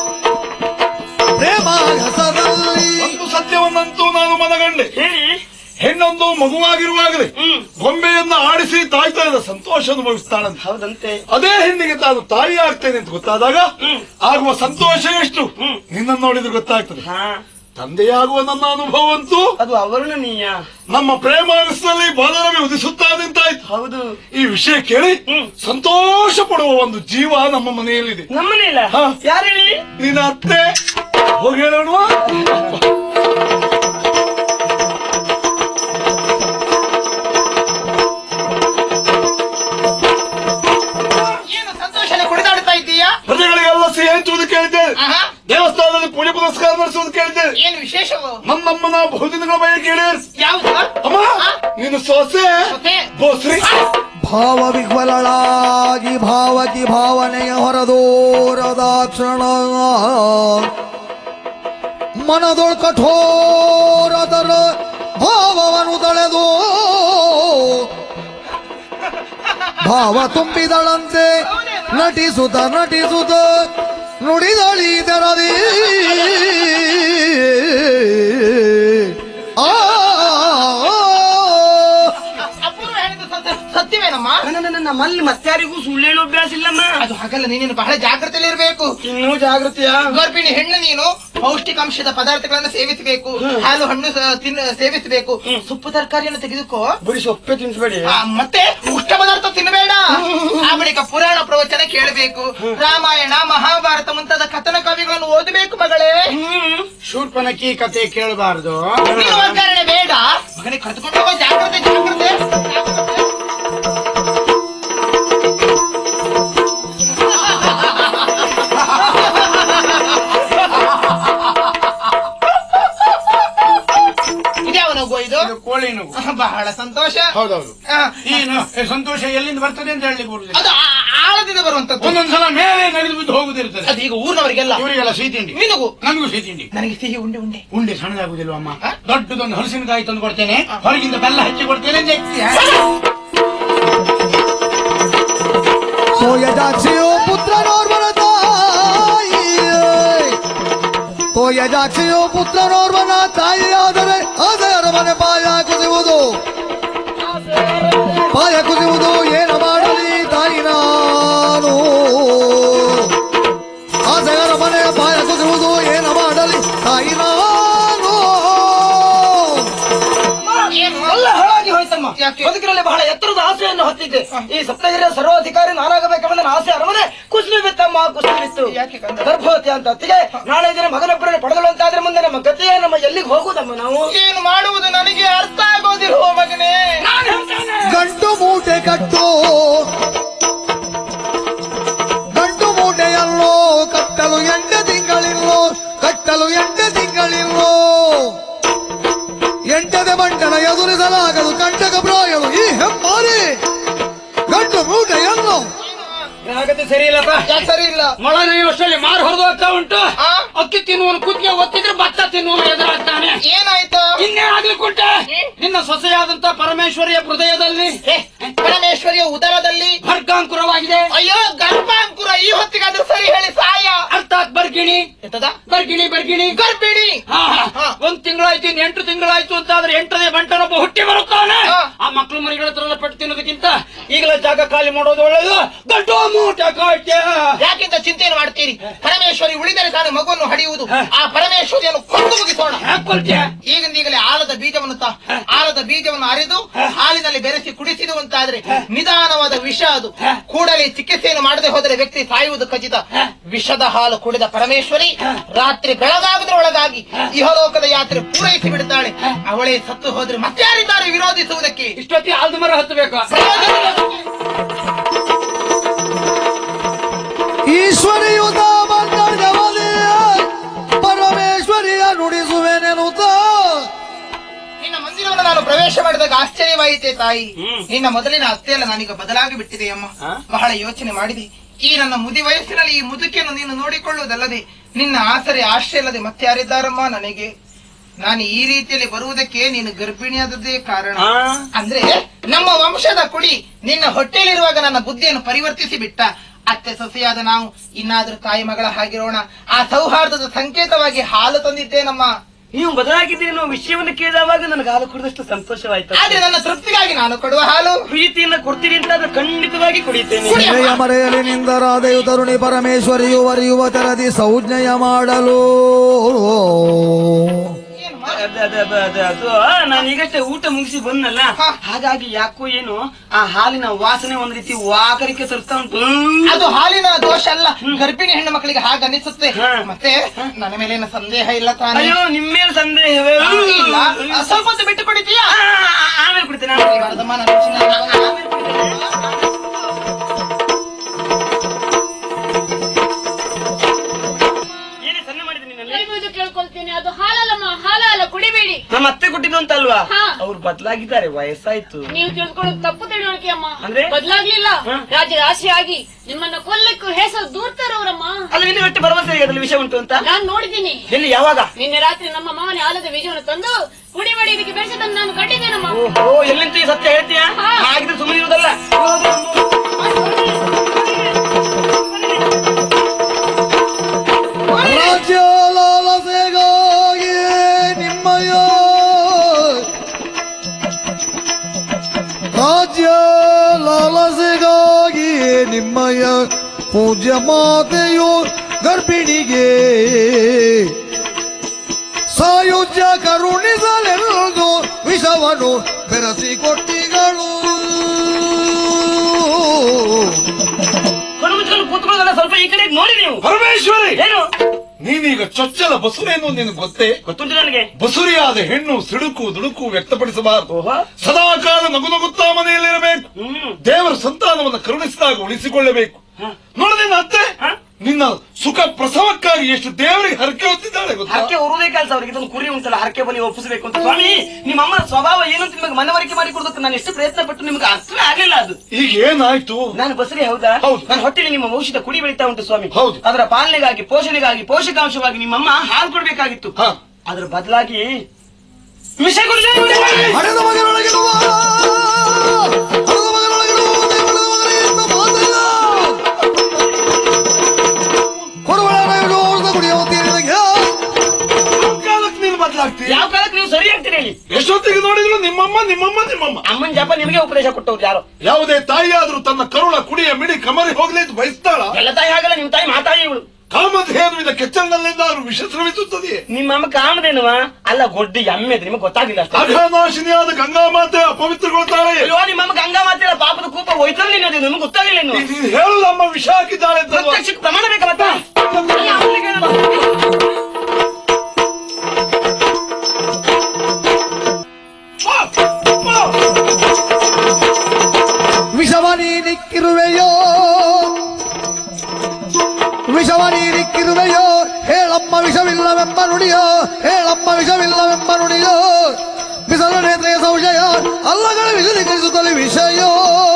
ಪ್ರೇಮ ಹಸದಲ್ಲಿ ಒಂದು ಸತ್ಯವನ್ನಂತೂ ನಾನು ಮನಗಂಡೆ ಹೇಳಿ ಹೆಣ್ಣೊಂದು ಮಗುವಾಗಿರುವಾಗಲೇ ಹ್ಮ್ ಗೊಂಬೆಯನ್ನ ಆಡಿಸಿ ತಾಯ್ತನದ ಸಂತೋಷ ಅನುಭವಿಸ್ತಾಳಂತೆ ಹೌದಂತೆ ಅದೇ ಹೆಣ್ಣಿಗೆ ತಾನು ತಾಯಿ ಆಗ್ತೇನೆ ಅಂತ ಗೊತ್ತಾದಾಗ ಹ್ಮ್. ಆಗುವ ಸಂತೋಷ ಎಷ್ಟು ಹ್ಮ್. ನಿನ್ನನ್ನು ನೋಡಿದ್ರೆ ಗೊತ್ತಾಗ್ತದೆ ಹಾ ತಂದೆಯಾಗುವ ನನ್ನ ಅನುಭವವಂತೂ ಅದು ಅವರ್ಣನೀಯ ನಮ್ಮ ಪ್ರೇಮಾಗಸದಲ್ಲಿ ಬಾಲರವಿ ಉದಿಸುತ್ತಾದಂತಾಯ್ತು ಹೌದು ಈ ವಿಷಯ ಕೇಳಿ ಹ್ಮ್. ಸಂತೋಷ ಪಡುವ ಒಂದು ಜೀವ ನಮ್ಮ ಮನೆಯಲ್ಲಿದೆ ನಮ್ಮನೆ ಇಲ್ಲ ಹಾ. ಯಾರು ಹೇಳಿ ನಿನ್ನ ಅತ್ತೆ ಹೋಗಿ ಹೇಳೋಣ ಏನು ಸಂತೋಷನ ಕುಣಿದಾಡ್ತಾ ಇದ್ದೀಯಾ ಪ್ರಜೆಗಳಿಗೆಲ್ಲ ಸಿಹಿ ಹಂಚುವುದು ಕೇಳಿದ್ದೇವೆ ಆಹಾ. ದೇವಸ್ಥಾನದಲ್ಲಿ ಪೂಜೆ ಪುನಸ್ಕಾರ ನಡೆಸುವುದು ಕೇಳಿದ್ದೇವೆ ಏನು ವಿಶೇಷವು ನನ್ನಮ್ಮನ ಬಹುದಿನಗಳ ಬಯಕೆ ಕೇಳಿ ಯಾವುದು ಅಮ್ಮ ನೀನು ಸೊಸೆ ಸೊಸೆ? ಬೋಸ್ರಿ ಭಾವ ವಿಹ್ವಲಳಾಗಿ ಭಾವಕಿ ಭಾವನೆಯ ಹೊರದೋರದಾಕ್ಷಣ ಮನದೊಳ್ ಕಠೋರದರ ಭಾವವನ್ನು ತಳೆದು ಭಾವ ತುಂಬಿದಳಂತೆ ನಟಿಸುತ್ತ ನಟಿಸುತ್ತ ನುಡಿದಳಿದರದಿ ಆ ಅಪೂರ್ವ ಹೇಳಿದ ಸತ್ಯ ಸತ್ಯವೇನಮ್ಮ ನನ್ನ ನಮ್ಮಲ್ಲಿ ಮತ್ತಾರಿಗೂ ಸುಳ್ಳು ಹೇಳೋ ಅಭ್ಯಾಸ ಇಲ್ಲಮ್ಮ ಅದು ಹಾಗಲ್ಲ ನೀನೇನು ಬಹಳ ಜಾಗ್ರತೆಯಲ್ಲಿ ಇರಬೇಕು ಇನ್ನೂ ಜಾಗೃತಿಯ ಗರ್ಭಿಣಿ ಹೆಣ್ಣು ನೀನು ಪೌಷ್ಟಿಕಾಂಶದ ಪದಾರ್ಥಗಳನ್ನು ಸೇವಿಸಬೇಕು ಹಾಲು ಹಣ್ಣು ಸ- ತಿನ್ನ ಸೇವಿಸಬೇಕು ಸೊಪ್ಪು ತರಕಾರಿಯನ್ನು ತೆಗೆದುಕೋ ಬರೀ ಸೊಪ್ಪೆ ತಿನ್ಸ್ಬೇಡಿ ಆ, ಮತ್ತೆ ಉಷ್ಟ ಪದಾರ್ಥ ತಿನ್ನಬೇಡ ಆ ಬಳಿಕ ಪುರಾಣ ಪ್ರವಚನ ಕೇಳಬೇಕು ರಾಮಾಯಣ ಮಹಾಭಾರತ ಮುಂತಾದ ಕಥನ ಕವಿಗಳನ್ನು ಓದಬೇಕು ಮಗಳೇ ಹ್ಮ್ ಶೂರ್ಪನಕ್ಕಿ ಕತೆ ಕೇಳಬಾರದು ನೀನು ಒಗ್ಗರಣೆ ಬೇಡ ಮಗನಿಗೆ ಕರೆದುಕೊಂಡು ಹೋಗೋ ಜಾಗ್ರತೆ ಜಾಗ್ರತೆ ಜಾಗ್ರತೆ. ಇದ್ಯಾವ ನಗು ಇದು ಇದು ಕೋಳಿ ನೋವು ಬಹಳ ಸಂತೋಷ ಹೌದೌದು ಆ, ಏನು ಏ, ಸಂತೋಷ ಎಲ್ಲಿಂದ ಬರ್ತದೆ ಅಂತ ಹೇಳಿ ಬರುದಿಲ್ಲ ಅದು ಆ- ಆಳದಿಂದ ಬರುವಂತದ್ದು ಒಂದೊಂದ್ಸಲ ಮೇಲೆ ನಡೆದು ಬಿದ್ದು ಹೋಗುದಿರ್ತದೆ ಅದು ಈಗ ಊರಿನವರಿಗೆಲ್ಲ ಇವರಿಗೆಲ್ಲ ಸಿಹಿ ತಿಂಡಿ ನಿನಗೂ ನನಗೂ ಸಿಹಿ ತಿಂಡಿ ನನಗೆ ಸಿಹಿ ಉಂಡೆ ಉಂಡೆ ಉಂಡೆ ಸಣ್ಣದಾಗುದಿಲ್ವ ಅಮ್ಮ ಹ? ದೊಡ್ಡದೊಂದು ಹಲಸಿನಕಾಯಿ ತಂದು ಕೊಡ್ತೇನೆ ಹೊರಗಿಂದ ಬೆಲ್ಲ ಹಚ್ಚಿ ಕೊಡ್ತೇನೆ ಜಗ್ಗಿ, ಹ? ಸೋಯಜಾಕ್ಷಿಯೋ ಪುತ್ರ ಪುತ್ರನೋರ್ವನ ತಾಯಿ ತೋಯಜಾಕ್ಷಿಯು ಪುತ್ರನೋರ್ವನ ತಾಯಿಯಾದರೆ ಆದರ ಮನೆ ಪಾಯ ಕುದಿಯುವುದು ಪಾಯ ಕುದಿಯುವುದು ಏನು ಮಾಡಲಿ ತಾಯಿ ನಾನು ಆಸೆಯರ ಮನೆ ಪಾಯ ಕುದಿಯುವುದು ಏನು ಮಾಡಲಿ ತಾಯಿ ನಾನು ಏನು ಎಲ್ಲ ಹಾಳಾಗಿ ಹೋಯ್ತಮ್ಮ ಯಾಕೆ? ಬದುಕಿನಲ್ಲಿ ಬಹಳ ಎತ್ತರದ ಆಸೆಯನ್ನು ಹೊತ್ತಿದ್ದೆ ಈ ಸಪ್ತಗಿರಿಯ ಸರ್ವಾಧಿಕಾರಿ ನಾನಾಗಬೇಕೆಂಬ ನನ್ನ ಆಸೆ ಅರಮನೆ ಕುಸಿದು ಬಿತ್ತಮ್ಮ ಕುಸಿದು ಬಿತ್ತು ಯಾಕೆ ಕಂದ? ಗರ್ಭವತಿ ಅಂತ ಅತ್ತಿಗೆ ನಾಳೆ ದಿನ ಮಗನೊಬ್ಬರನ್ನು ಪಡೆದಳು ಅಂತಾದ್ರೆ ಮುಂದೆ ನಮ್ಮ ಗತಿಯೇ ನಮ್ಮ ಎಲ್ಲಿಗೆ ಹೋಗುದಮ್ಮ ನಾವು ಏನು ಮಾಡುವುದು ನನಗೆ ಅರ್ಥ ಆಗೋದಿರುವ ಮಗನೇ ಗಂಟು ಮೂಟೆ ಕಟ್ಟು ಗಂಟು ಮೂಟೆಯಲ್ಲೋ ಕಟ್ಟಲು ಎಂಟು ತಿಂಗಳಿಲ್ಲೋ ಕಟ್ಟಲು ಎಂಟು ತಿಂಗಳಿಲ್ಲೋ ಎಂಟದ ಬಂಟನ ಎದುರಿಸಲಾಗದು ಕಂಟಕ ಪ್ರಾಯಲು ಈ ಹೆಮ್ಮಾರಿ ಗಂಟು ಮೂಟೆಯನ್ನು ಆಗತ್ತೆ ಸರಿ ಇಲ್ಲಪ್ಪ ಯಾಕೆ ಸರಿ ಇಲ್ಲ ಮೊಳ ವರ್ಷದಲ್ಲಿ ಮಾರು ಹೊರದು ಹೋಗ್ತಾ ಉಂಟು ಆ? ಅಕ್ಕಿ ತಿನ್ನುವನು ಕುತ್ತಿಗೆ ಒತ್ತಿದ್ರೆ ಭತ್ತ ತಿನ್ನುವನು ಎದುರಾಗ್ತಾನೆ ಏನಾಯ್ತು ಇನ್ನೇನ್ ಆಗ್ಲಿಕ್ಕುಂಟೆ ನಿನ್ನ ಸೊಸೆಯಾದಂತ ಪರಮೇಶ್ವರಿಯ ಹೃದಯದಲ್ಲಿ ಏ, ಪರಮೇಶ್ವರಿಯ ಉದರದಲ್ಲಿ ಭರ್ಗಾಂಕುರವಾಗಿದೆ ಅಯ್ಯೋ ಗರ್ಭಾಂಕುರ ಈ ಹೊತ್ತಿಗಾದ್ರೂ ಸರಿ ಹೇಳಿ ಸಾಯ ಅರ್ಥಾತ್ ಬರ್ಗಿಣಿ ಎತ್ತದ ಬರ್ಗಿಣಿ ಬರ್ಗಿಣಿ ಗರ್ಭಿಣಿ ಹಾ, ಹಾ. ಹಾ. ಒಂದ್ ತಿಂಗಳಾಯ್ತು ಇನ್ ಎಂಟು ತಿಂಗಳಾಯ್ತು ಅಂತ ಆದ್ರೆ ಎಂಟನೇ ಬಂಟನೊಬ್ಬ ಹುಟ್ಟಿ ಬರುತ್ತಾನೆ ಹಾ. ಆ ಮಕ್ಳು ಮರಿಗಳ ಹತ್ರ ಪಟ್ಟು ತಿನ್ನೋದಕ್ಕಿಂತ ಈಗಲೇ ಜಾಗ ಖಾಲಿ ಮಾಡೋದು ಒಳ್ಳೇದು ಗಂಟು ಮೂಟೆ ಕಾಯ್ತೆ ಯಾಕಿಂತ ಚಿಂತೆಯನ್ನು ಮಾಡ್ತೀರಿ ಪರಮೇಶ್ವರಿ ಉಳಿದರೆ ತಾನು ಮಗುವನ್ನು ಹಡಿಯುವುದು ಹ. ಆ ಪರಮೇಶ್ವರಿಯನ್ನು ಕೊಂದು ಮುಗಿಸೋಣ ಯಾಕೆ ಕೊಲ್ತೀಯ ಈಗಿಂದೀಗಲೇ ಆಲದ ಬೀಜವನ್ನು ತ ಆಲದ ಬೀಜವನ್ನು ಅರಿದು ಹಾಲಿನಲ್ಲಿ ಬೆರೆಸಿ ಕುಡಿಸಿದು ಅಂತಾದ್ರೆ ನಿಧಾನವಾದ ವಿಷ ಅದು ಕೂಡಲೇ ಚಿಕಿತ್ಸೆಯನ್ನು ಮಾಡದೆ ಹೋದರೆ ವ್ಯಕ್ತಿ ಸಾಯುವುದು ಖಚಿತ ವಿಷದ ಹಾಲು ಕುಡಿದ ಪರಮೇಶ್ವರಿ ರಾತ್ರಿ ಬೆಳಗಾಗದ್ರೊಳಗಾಗಿ ಇಹಲೋಕದ ಯಾತ್ರೆ ಪೂರೈಸಿ ಬಿಡುತ್ತಾಳೆ ಅವಳೇ ಸತ್ತು ಹೋದ್ರೆ ಮತ್ತಾರಿದ್ದಾರೆ ವಿರೋಧಿಸುವುದಕ್ಕೆ ಇಷ್ಟೊತ್ತಿ ಆಲ್ದ ಮರ ಹತ್ತಬೇಕು ಈಶ್ವರಿಯುತ ಮಂಗಳವಲಿಯ ಪರಮೇಶ್ವರಿಯ ನುಡಿಸುವೆನೆನುತ್ತ ನಿನ್ನ ಮಂದಿರವನ್ನು ನಾನು ಪ್ರವೇಶ ಮಾಡಿದಾಗ ಆಶ್ಚರ್ಯವಾಯಿತೆ ತಾಯಿ ನಿನ್ನ ಮೊದಲಿನ ಅತ್ತೆಯಲ್ಲ ನಾನೀಗ ಬದಲಾಗಿ ಬಿಟ್ಟಿದೆ ಅಮ್ಮ ಬಹಳ ಯೋಚನೆ ಮಾಡಿದೆ ಈ ನನ್ನ ಮುದಿ ವಯಸ್ಸಿನಲ್ಲಿ ಈ ಮುದುಕಿಯನ್ನು ನೀನು ನೋಡಿಕೊಳ್ಳುವುದಲ್ಲದೆ ನಿನ್ನ ಆಸರೆ ಆಶ್ರಯ ಇಲ್ಲದೆ ಮತ್ತೆ ಯಾರಿದ್ದಾರಮ್ಮ ನನಗೆ ನಾನು ಈ ರೀತಿಯಲ್ಲಿ ಬರುವುದಕ್ಕೆ ನೀನು ಗರ್ಭಿಣಿಯಾದದ್ದೇ ಕಾರಣ ಅಂದ್ರೆ ನಮ್ಮ ವಂಶದ ಕುಡಿ ನಿನ್ನ ಹೊಟ್ಟೆಯಲ್ಲಿರುವಾಗ ನನ್ನ ಬುದ್ಧಿಯನ್ನು ಪರಿವರ್ತಿಸಿ ಬಿಟ್ಟ ಅತ್ತೆ ಸೊಸೆಯಾದ ನಾವು ಇನ್ನಾದ್ರೂ ತಾಯಿ ಮಗಳ ಹಾಗಿರೋಣ ಆ ಸೌಹಾರ್ದದ ಸಂಕೇತವಾಗಿ ಹಾಲು ತಂದಿದ್ದೇನಮ್ಮ ನೀವು ಬದಲಾಗಿದ್ದೀರಿ ಅನ್ನೋ ವಿಷಯವನ್ನು ಕೇಳಿದವಾಗ ನನಗೆ ಹಾಲು ಕುಡಿದಷ್ಟು ಸಂತೋಷವಾಯ್ತು ಆದ್ರೆ ನನ್ನ ತೃಪ್ತಿಗಾಗಿ ನಾನು ಕೊಡುವ ಹಾಲು ಪ್ರೀತಿಯಿಂದ ಕೊಡ್ತೀರಿ ಅಂತ ಅದು ಖಂಡಿತವಾಗಿ ಕುಡಿಯುತ್ತೇನೆ ಕುಡಿ. ನೆಲೆಯ ಮರೆಯಲಿ ನಿಂದರಾದೆಯು ತರುಣಿ ಪರಮೇಶ್ವರಿಯು ವರಿಯುವ ತೆರದಿ ಸಂಜ್ಞೆಯ ಮಾಡಲು ಏನು ಅದು ಅದು ಅದು ಅದು ಅದು ನಾನು ಈಗಷ್ಟೇ ಊಟ ಮುಗಿಸಿ ಬಂದಲ್ಲ ಹಾ. ಹಾಗಾಗಿ ಯಾಕೋ ಏನು ಆ ಹಾಲಿನ ವಾಸನೆ ಒಂದ್ ರೀತಿ ವಾಕರಿಕೆ ತರ್ತಾ ಉಂಟು ಅದು ಹಾಲಿನ ದೋಷ ಅಲ್ಲ ಗರ್ಭಿಣಿ ಹೆಣ್ಣು ಮಕ್ಕಳಿಗೆ ಹಾಗೆ ಅನಿಸುತ್ತೆ ಹಾ. ಮತ್ತೆ ನನ್ನ ಮೇಲಿನ ಸಂದೇಹ ಇಲ್ಲ ತಾನೇ ಅಯ್ಯೋ ನಿಮ್ಮೇಲೆ ಸಂದೇಹವೇ ಆ, ಇಲ್ಲ ಆ, ಸ್ವಲ್ಪ ಹೊತ್ತು ಬಿಟ್ಟು ಕುಡಿತೀಯಾ ಆ, ಆ, ಆಮೇಲೆ ಕುಡಿತೇನೆ ಆಮೇಲೆ ಕುಡಿತೇನೆ. ವರ್ಧಮಾನ ರುಚಿನ- ಏನೇ ಸಣ್ಣ ಮಾಡಿದೆ ನಿನ್ನಲ್ಲಿ ಕೈ ಮುಗಿದು ಕೇಳ್ಕೊಳ್ತೀನಿ ಅದು ಹಾಲಲ್ಲಮ್ಮ ಹಾಲಲ್ಲ ಕುಡಿಬೇಡಿ ನಮ್ಮ ಅತ್ತೆ ಕೊಟ್ಟಿದ್ದು ಅಂತ ಅಲ್ವಾ ಹಾ. ಅವ್ರು ಬದಲಾಗಿದ್ದಾರೆ ವಯಸ್ಸಾಯ್ತು ನೀವು ತಿಳ್ಕೊಳ್ಳೋದು ತಪ್ಪು ತಿಳುವಳಿಕೆ ಅಮ್ಮ ಅಂದ್ರೆ? ಬದಲಾಗ್ಲಿಲ್ಲ ಹ? ರಾಜ್ಯದ ಆಸೆಯಾಗಿ ನಿಮ್ಮನ್ನ ಕೊಲ್ಲಕ್ಕೂ ಹೆಸರು ದೂರ್ತಾರವ್ರಮ್ಮ ಅಲ್ಲ ನಿನ್ನ ಒಟ್ಟು ಭರವಸೆ ಅದ್ರಲ್ಲಿ ವಿಷಯ ಉಂಟು ಅಂತ ನಾನ್ ನೋಡಿದ್ದೀನಿ ಎಲ್ಲಿ ಯಾವಾಗ ನಿನ್ನೆ ರಾತ್ರಿ ನಮ್ಮ ಮಾವನ ಆಲದ ಬೀಜವನ್ನು ತಂದು ಕುಡಿಬೇಡಿ ಇದಕ್ಕೆ ಬೆಳೆಸದನ್ನು ನಾನು ಕಂಡಿದ್ದೇನಮ್ಮ ಓ ಎಲ್ಲಿಂತ ಈ ಸತ್ಯ ಹೇಳ್ತೀಯಾ ಹಾ. ಹಾಗಿದ್ರೆ ಸುಮ್ಮನೆ ಇರುವುದಲ್ಲ ರಾಜ್ಯ ಲಾಲಸೆಗಾಗಿ ನಿಮ್ಮಯ ರಾಜ್ಯ ಲಾಲಸೆಗಾಗಿ ನಿಮ್ಮಯ ಪೂಜ್ಯ ಮಾತೆಯು ಗರ್ಭಿಣಿಗೆ ಸಾಯುಜ್ಯ ಕರುಣಿಸಲೆಂದು ವಿಷವನ್ನು ಬೆರೆಸಿಕೊಟ್ಟಿಗಳು ಕಣ್ಣು ಮುಚ್ಕೊಂಡು ಕೂತ್ಕೊಳ್ಳೋದಲ್ಲ ಸ್ವಲ್ಪ ಈ ಕಡೆ ನೋಡಿ ನೀವು ಪರಮೇಶ್ವರಿ ಏನು ನೀನೀಗ ಚೊಚ್ಚಲ ಬಸುರೇನು ನಿನಗೆ ಗೊತ್ತೇ ಗೊತ್ತುಂಟು ನನಗೆ ಬಸುರಿಯಾದ ಹೆಣ್ಣು ಸಿಡುಕು ದುಡುಕು ವ್ಯಕ್ತಪಡಿಸಬಾರದು ಓಹೋ ಸದಾಕಾಲ ನಗು ನಗುತ್ತಾ ಮನೆಯಲ್ಲಿರಬೇಕು ಹ್ಮ್ ದೇವರ ಸಂತಾನವನ್ನು ಕರುಣಿಸಿದಾಗ ಉಳಿಸಿಕೊಳ್ಳಬೇಕು ನೋಡು ನಿನ್ನ ಅತ್ತೆ ಹ? ನಿನ್ನ ಸುಖ ಪ್ರಸವಕ್ಕಾಗಿ ಎಷ್ಟು ದೇವರಿಗೆ ಹರಕೆ ಹೊತ್ತಿದ್ದಾಳೆ ಗೊತ್ತಾ ಹರಕೆ ಹೊರುವುದೇ ಕೆಲಸ ಅವರಿಗೆ ಇದೊಂದು ಕುರಿ ಉಂಟಲ್ಲ ಹರಕೆ ಬಲಿ ಒಪ್ಪಿಸಬೇಕು ಅಂತ ಸ್ವಾಮಿ ನಿಮ್ಮ ಅಮ್ಮನ ಸ್ವಭಾವ ಏನು ಅಂತ ನಿಮಗೆ ಮನವರಿಕೆ ಮಾಡಿ ಕೊಡೋದಕ್ಕೆ ನಾನು ಎಷ್ಟು ಪ್ರಯತ್ನ ಪಟ್ಟು ನಿಮಗೆ ಅರ್ಥವೇ ಆಗಲಿಲ್ಲ ಅದು ಈಗ ಏನಾಯ್ತು ನಾನು ಬಸರಿ ಹೌದಾ ಹೌದು. ನನ್ನ ಹೊಟ್ಟೆಲಿ ನಿಮ್ಮ ಔಷಧ ಕುಡಿ ಬೆಳೀತಾ ಉಂಟು ಸ್ವಾಮಿ ಹೌದು. ಅದರ ಪಾಲನೆಗಾಗಿ ಪೋಷಣೆಗಾಗಿ ಪೋಷಕಾಂಶವಾಗಿ ನಿಮ್ಮಮ್ಮ ಹಾಲು ಕೊಡ್ಬೇಕಾಗಿತ್ತು ಹ. ಅದರ ಬದಲಾಗಿ ವಿಷ ಕುಡಿದ ಹಣದ ಮಗನೊಳಗಿರುವ ಹಣದ ಮಗನೊಳಗಿರುವ ದೇವರದ ಮಗನೇ ಎಂಬ ಮಾತಲ್ಲ ಬದಲಾಗ್ತೀಯ ಯಾವ ಕಾಲಕ್ಕೆ ನೀವು ಸರಿ ಆಗ್ತೀರಿ ಹೇಳಿ ಎಷ್ಟೊತ್ತಿಗೆ ನೋಡಿದ್ರು ನಿಮ್ಮಮ್ಮ ನಿಮ್ಮಮ್ಮ ನಿಮ್ಮಮ್ಮ ಅಮ್ಮನ್ ಜಪ ನಿಮಗೆ ಉಪದೇಶ ಕೊಟ್ಟವ್ರು ಯಾರು ಯಾವುದೇ ತಾಯಿಯಾದ್ರೂ ತನ್ನ ಕರುಳ ಕುಡಿಯ ಮಿಡಿ ಕಮರಿ ಹೋಗ್ಲಿ ಅಂತ ಬಯಸ್ತಾಳ ಎಲ್ಲ ತಾಯಿ ಆಗಲ್ಲ ನಿಮ್ ತಾಯಿ ಮಾತಾಡಿ ಇವಳು ಕಾಮಧೇನುವಿನ ಕೆಚ್ಚಲಿನಲ್ಲಿಂದ ಅವರು ವಿಷ ಸ್ರವಿಸುತ್ತದೆಯೇ ನಿಮ್ಮ ಅಮ್ಮ ಕಾಮದೇನುವ ಅಲ್ಲ ಗೊಡ್ಡಿ ಎಮ್ಮೆ ಅದು ನಿಮಗೆ ಗೊತ್ತಾಗಿಲ್ಲ ಅಷ್ಟೇ ಅಘನಾಶಿನಿಯಾದ ಗಂಗಾ ಮಾತೆ ಅಪವಿತ್ರಗೊಳ್ತಾಳೆ ಅಯ್ಯೋ ನಿಮ್ಮ ಅಮ್ಮ ಗಂಗಾ ಮಾತೆಲ್ಲ ಪಾಪದ ಕೂಪ ಹೋಯ್ತಲ್ಲ ನಿನ್ನದು ನಿಮ್ಗೆ ಗೊತ್ತಾಗಿಲ್ಲ ಇನ್ನು ನೀನು ಹೇಳುದಮ್ಮ ವಿಷ ಹಾಕಿದ್ದಾಳೆ ಅಂತ ಅಲ್ವಾ? ಪ್ರತ್ಯಕ್ಷಕ್ಕೆ ಪ್ರಮಾಣ ಬೇಕಾ ಮತ್ತೆ ವಿಷವ ನೀನಿಕ್ಕಿರುವೆಯೋ ವಿಷವ ನೀನಿಕ್ಕಿರುವೆಯೋ ಹೇಳಮ್ಮ ವಿಷವಿಲ್ಲವೆಂಬ ನುಡಿಯೋ ಹೇಳಮ್ಮ ವಿಷವಿಲ್ಲವೆಂಬ ನುಡಿಯೋ ಬಿಸಲ ನೇತ್ರೆಯ ಸಂಶಯ ಅಲ್ಲಗಳ ವಿಶದೀಕರಿಸುತ್ತಲೇ ವಿಷಯೋ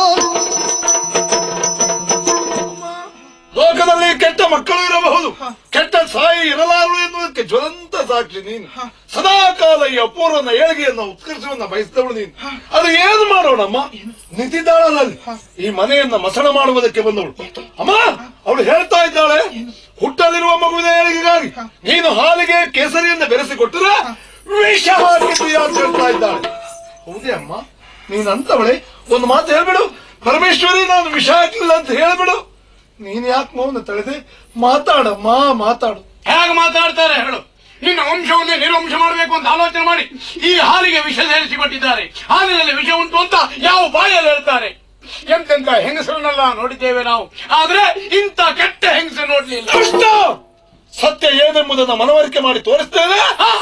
ಲೋಕದಲ್ಲಿ ಕೆಟ್ಟ ಮಕ್ಕಳು ಇರಬಹುದು ಕೆಟ್ಟ ಸಾಯಿ ಇರಲಾರರು ಎನ್ನುವುದಕ್ಕೆ ಜ್ವಲಂತ ಸಾಕ್ಷಿ ನೀನು ಸದಾ ಕಾಲ ಈ ಅಪೂರ್ವನ ಏಳಿಗೆಯನ್ನು ಉತ್ಕರ್ಷವನ್ನ ಬಯಸಿದವಳು ನೀನು ಅದು ಏನು ಮಾಡೋಣಮ್ಮ ನಿಂತಿದ್ದಾಳಲ್ಲ ಅಲ್ಲಿ ಈ ಮನೆಯನ್ನ ಮಸಣ ಮಾಡುವುದಕ್ಕೆ ಬಂದವಳು ಅಮ್ಮ ಅವಳು ಹೇಳ್ತಾ ಇದ್ದಾಳೆ ಹುಟ್ಟಲಿರುವ ಮಗುವಿನ ಏಳಿಗೆಗಾಗಿ ನೀನು ಹಾಲಿಗೆ ಕೇಸರಿಯನ್ನು ಬೆರೆಸಿಕೊಟ್ಟರೆ ವಿಷ ಹಾಕಿದ್ದೀಯಾ ಅಂತ ಹೇಳ್ತಾ ಇದ್ದಾಳೆ ಹೌದೇ ಅಮ್ಮ ನೀನ್ ಅಂತವಳೆ ಒಂದು ಮಾತು ಹೇಳ್ಬಿಡು ಪರಮೇಶ್ವರಿ ನಾನು ವಿಷ ಹಾಕಲಿಲ್ಲ ಅಂತ ಹೇಳ್ಬಿಡು ನೀನ್ ಯಾಕೆ ಮೌನ ತಳೆದೆ ಮಾತಾಡಮ್ಮ ಮಾತಾಡು ಹೇಗೆ ಮಾತಾಡ್ತಾರೆ ಹೇಳು ನಿನ್ನ ವಂಶವನ್ನೇ ನಿರ್ವಂಶ ಮಾಡಬೇಕು ಅಂತ ಆಲೋಚನೆ ಮಾಡಿ ಈ ಹಾಲಿಗೆ ವಿಷ ಸೇರಿಸಿಕೊಟ್ಟಿದ್ದಾರೆ ಹಾಲಿನಲ್ಲಿ ವಿಷ ಉಂಟು ಅಂತ ಯಾವ ಬಾಯಲ್ಲಿ ಹೇಳ್ತಾರೆ ಎಂತೆಂತ ಹೆಂಗಸರನ್ನೆಲ್ಲ ನೋಡಿದ್ದೇವೆ ನಾವು ಆದ್ರೆ ಇಂಥ ಕೆಟ್ಟ ಹೆಂಗಸ ನೋಡ್ಲಿಲ್ಲ ಕಷ್ಟ ಸತ್ಯ ಏನೆಂಬುದನ್ನು ಮನವರಿಕೆ ಮಾಡಿ ತೋರಿಸ್ತೇವೆ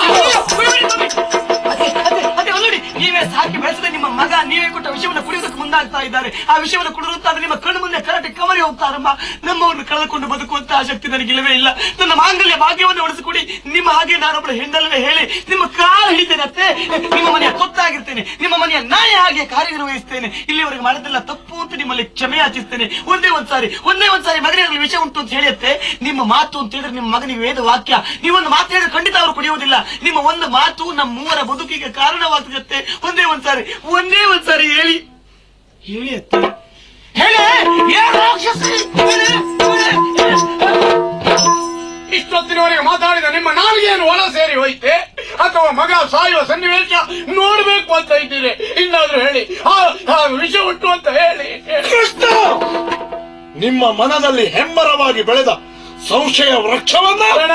ಅದೇ ಅದೇ ಅದೇ ನೋಡಿ ನೀವೇ ಸಾಕಿ ಬೆಳೆಸದೆ ನಿಮ್ಮ ಮಗ ನೀವೇ ಕೊಟ್ಟ ವಿಷಯವನ್ನು ಕುಡಿಯೋದಕ್ಕೆ ಮುಂದಾಗ್ತಾ ಇದ್ದಾರೆ ಆ ವಿಷಯವನ್ನು ಕುಡಿಯುತ್ತಾದ್ರೆ ನಿಮ್ಮ ಕಣ್ಣು ಮುಂದೆ ಕರಾಟೆ ಕಮರಿ ಹೋಗ್ತಾರಮ್ಮ ನಮ್ಮವನ್ನು ಕಳೆದುಕೊಂಡು ಬದುಕುವಂತಹ ಶಕ್ತಿ ನನಗಿಲ್ಲವೇ ಇಲ್ಲ ನನ್ನ ಮಾಂಗಲ್ಯ ಭಾಗ್ಯವನ್ನು ಉಳಿಸಿಕೊಡಿ ನಿಮ್ಮ ಹಾಗೆ ನಾನೊಬ್ಬಳು ಹೆಣ್ಣಲ್ಲವೇ ಹೇಳಿ ನಿಮ್ಮ ಕಾಲು ಹಿಡಿತೇನತ್ತೆ ನಿಮ್ಮ ಮನೆಯ ಕೊತ್ತಾಗಿರ್ತೇನೆ ನಿಮ್ಮ ಮನೆಯ ನಾಯ ಹಾಗೆ ಕಾರ್ಯನಿರ್ವಹಿಸ್ತೇನೆ ಇಲ್ಲಿವರೆಗೆ ಮಾಡಿದ್ದೆಲ್ಲ ತಪ್ಪು ಅಂತ ನಿಮ್ಮಲ್ಲಿ ಕ್ಷಮೆ ಯಾಚಿಸ್ತೇನೆ ಒಂದೇ ಒಂದ್ಸಾರಿ ಒಂದೇ ಒಂದ್ಸಾರಿ ಮಗನಿಗೆ ವಿಷಯ ಉಂಟು ಅಂತ ಹೇಳಿಯತ್ತೆ ನಿಮ್ಮ ಮಾತು ಅಂತ ಹೇಳಿದ್ರೆ ನಿಮ್ಮ ಮಗನಿಗೆ ವೇದ ವಾಕ್ಯ ನೀವೊಂದು ಮಾತು ಹೇಳಿದ್ರೆ ಖಂಡಿತ ಅವರು ಕುಡಿಯುವುದಿಲ್ಲ ನಿಮ್ಮ ಒಂದು ಮಾತು ನಮ್ಮ ಮೂವರ ಬದುಕಿಗೆ ಕಾರಣವಾಗ್ತದೆ ಒಂದೇ ಒಂದ್ಸಾರಿ ಒಂದೇ ಒಂದ್ಸಾರಿ ಹೇಳಿ ಹೇಳಿ ಅತ್ತೆ ಹೇಳಿ ಏ ರಾಕ್ಷಸಿ! ಹೇಳಿ, ಹೇಳಿ. ಇಷ್ಟೊತ್ತಿನವರೆಗೆ ಮಾತಾಡಿದ ನಿಮ್ಮ ನಾಲ್ಗೇನು ಒಳ ಸೇರಿ ಹೋಯ್ತೆ ಅಥವಾ ಮಗ ಸಾಯುವ ಸನ್ನಿವೇಶ ನೋಡ್ಬೇಕು ಅಂತ ಇದ್ದೀರಿ ಇನ್ನಾದ್ರೂ ಹೇಳಿ ಆ ಆ ವಿಷ ಉಂಟು ಅಂತ ಹೇಳಿ ಹೇಳಿ. ಕೃಷ್ಣ ನಿಮ್ಮ ಮನದಲ್ಲಿ ಹೆಮ್ಮರವಾಗಿ ಬೆಳೆದ ಸಂಶಯ ವೃಕ್ಷವನ್ನ ಬೇಡ.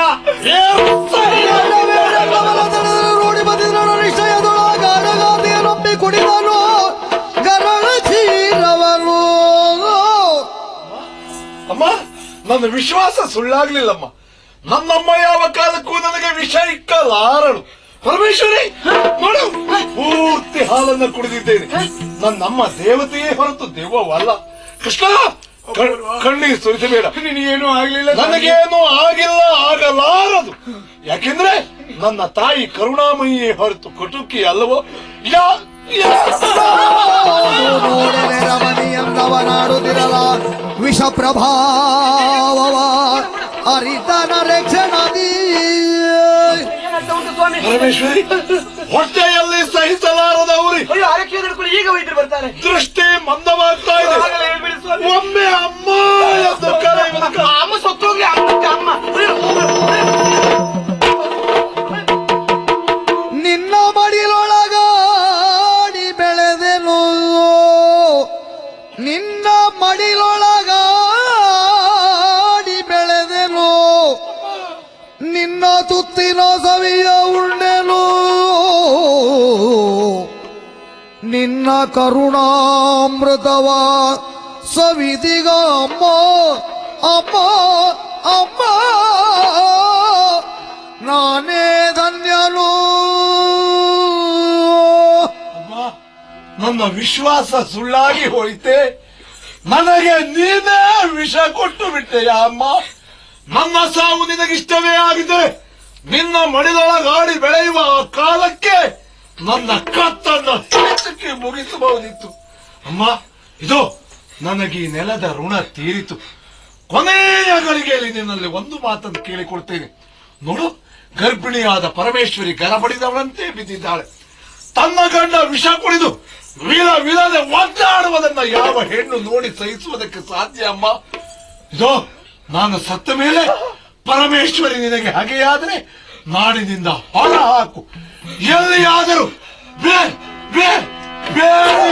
ನೋಡಿ ಬಂದಿದ್ರು ನಿಶ್ಚಯದೊಳಗಾಡಗಾದಿಯ ನಂಬಿ ಕುಡಿದನು ಗರಳ ಚೀರವನು ಅಮ್ಮ ನನ್ನ ವಿಶ್ವಾಸ ಸುಳ್ಳಾಗ್ಲಿಲ್ಲಮ್ಮ ನನ್ನಮ್ಮ ಯಾವ ಕಾಲಕ್ಕೂ ನನಗೆ ವಿಷ ಇಕ್ಕಲಾರಳು ಪರಮೇಶ್ವರಿ ನೋಡು ಪೂರ್ತಿ ಹಾಲನ್ನ ಕುಡಿದಿದ್ದೇನೆ ನನ್ನಮ್ಮ ದೇವತೆಯೇ ಹೊರತು ದೆವ್ವವಲ್ಲ ಕೃಷ್ಣ ಕಣ್- ಕಣ್ಣೀರ್ ಸುರಿಸಬೇಡ ನಿನಗೇನು ಆಗ್ಲಿಲ್ಲ ನನಗೇನು ಆಗಿಲ್ಲ ಆಗಲಾರದು ಯಾಕೆಂದ್ರೆ ನನ್ನ ತಾಯಿ ಕರುಣಾಮಯಿ ಹೊರತು ಕಟುಕಿ ಅಲ್ಲವೋ ಯಾ ನೋಡಲೆ ರಮಣೀಯಂಗವನಾಡುತ್ತಿರಲ ವಿಷ ಪ್ರಭಾವವ ಅರಿತನ ರಕ್ಷಣದಿ ಏನಾಗ್ತಾ ಉಂಟು ಸ್ವಾಮಿ ಪರಮೇಶ್ವರಿ ಹೊಟ್ಟೆಯಲ್ಲಿ ಸಹಿಸಲಾರದವರಿ ಅಯ್ಯೋ ಆರಕ್ಕೆ ಹಿಡ್ಕೊಳ್ಳಿ ಈಗ ವೈದ್ಯರು ಬರ್ತಾರೆ ದೃಷ್ಟಿ ಮಂದವಾಗ್ತಾ ಇದೆ ಆಗಲೇ ಹೇಳ್ಬೇಡಿ ಸ್ವಾಮಿ ಒಮ್ಮೆ ಅಮ್ಮ ಎಂದು ಕರೆಯುವುದಕ್ಕೆ ಅಮ್ಮ ಸತ್ತೋಗ್ಲಿ ಅಮ್ಮಕ್ಕೆ ಅಮ್ಮ ಅಯ್ಯೋ, ನಿನ್ನ ಮಡಿಲೊಳಗಾಡಿ ಬೆಳೆದೆನು ನಿನ್ನ ಮಡಿಲೊಳಗಾಡಿ ಬೆಳೆದೆನು ನಿನ್ನ ತುತ್ತಿನ ಸವಿಯ ಉಣ್ಣೆನು ನಿನ್ನ ಕರುಣಾಮೃತವ ಸವಿದಿಗ ಅಮ್ಮ ಅಮ್ಮ ಅಮ್ಮ ನಾನೇ ಧನ್ಯನು ಅಮ್ಮ, ನನ್ನ ವಿಶ್ವಾಸ ಸುಳ್ಳಾಗಿ ಹೋಯಿತೆ ನನಗೆ ನೀನೇ ವಿಷ ಕೊಟ್ಟು ಬಿಟ್ಟೆಯ ಅಮ್ಮ ನನ್ನ ಸಾವು ನಿನಗಿಷ್ಟವೇ ಆಗಿದೆ ನಿನ್ನ ಮಡಿದೊಳಗಾಡಿ ಬೆಳೆಯುವ ಆ ಕಾಲಕ್ಕೆ ನನ್ನ ಕತ್ತನ್ನು ಹೆಚ್ಚಕ್ಕೆ ಮುಗಿಸಬಹುದಿತ್ತು ಅಮ್ಮ ಇದು ನನಗೆ ಈ ನೆಲದ ಋಣ ತೀರಿತು ಕೊನೆಯ ಗಳಿಗೆಯಲ್ಲಿ ನಿನ್ನಲ್ಲಿ ಒಂದು ಮಾತನ್ನು ಕೇಳಿಕೊಳ್ತೇನೆ ನೋಡು ಗರ್ಭಿಣಿಯಾದ ಪರಮೇಶ್ವರಿ ಗರಬಡಿದವಳಂತೆ ಬಿದ್ದಿದ್ದಾಳೆ ತನ್ನ ಗಂಡ ವಿಷ ಕುಡಿದು ವಿಲ ವಿಲದೆ ಒದ್ದಾಡುವುದನ್ನ ಯಾವ ಹೆಣ್ಣು ನೋಡಿ ಸಹಿಸುವುದಕ್ಕೆ ಸಾಧ್ಯ ಅಮ್ಮ ಇದೋ ನಾನು ಸತ್ತ ಮೇಲೆ ಪರಮೇಶ್ವರಿ ನಿನಗೆ ಹಾಗೆಯಾದ್ರೆ ನಾಡಿನಿಂದ ಹೊರ ಹಾಕು ಎಲ್ಲಿಯಾದರೂ ಬೇ ಬೇ ಬೇರೆ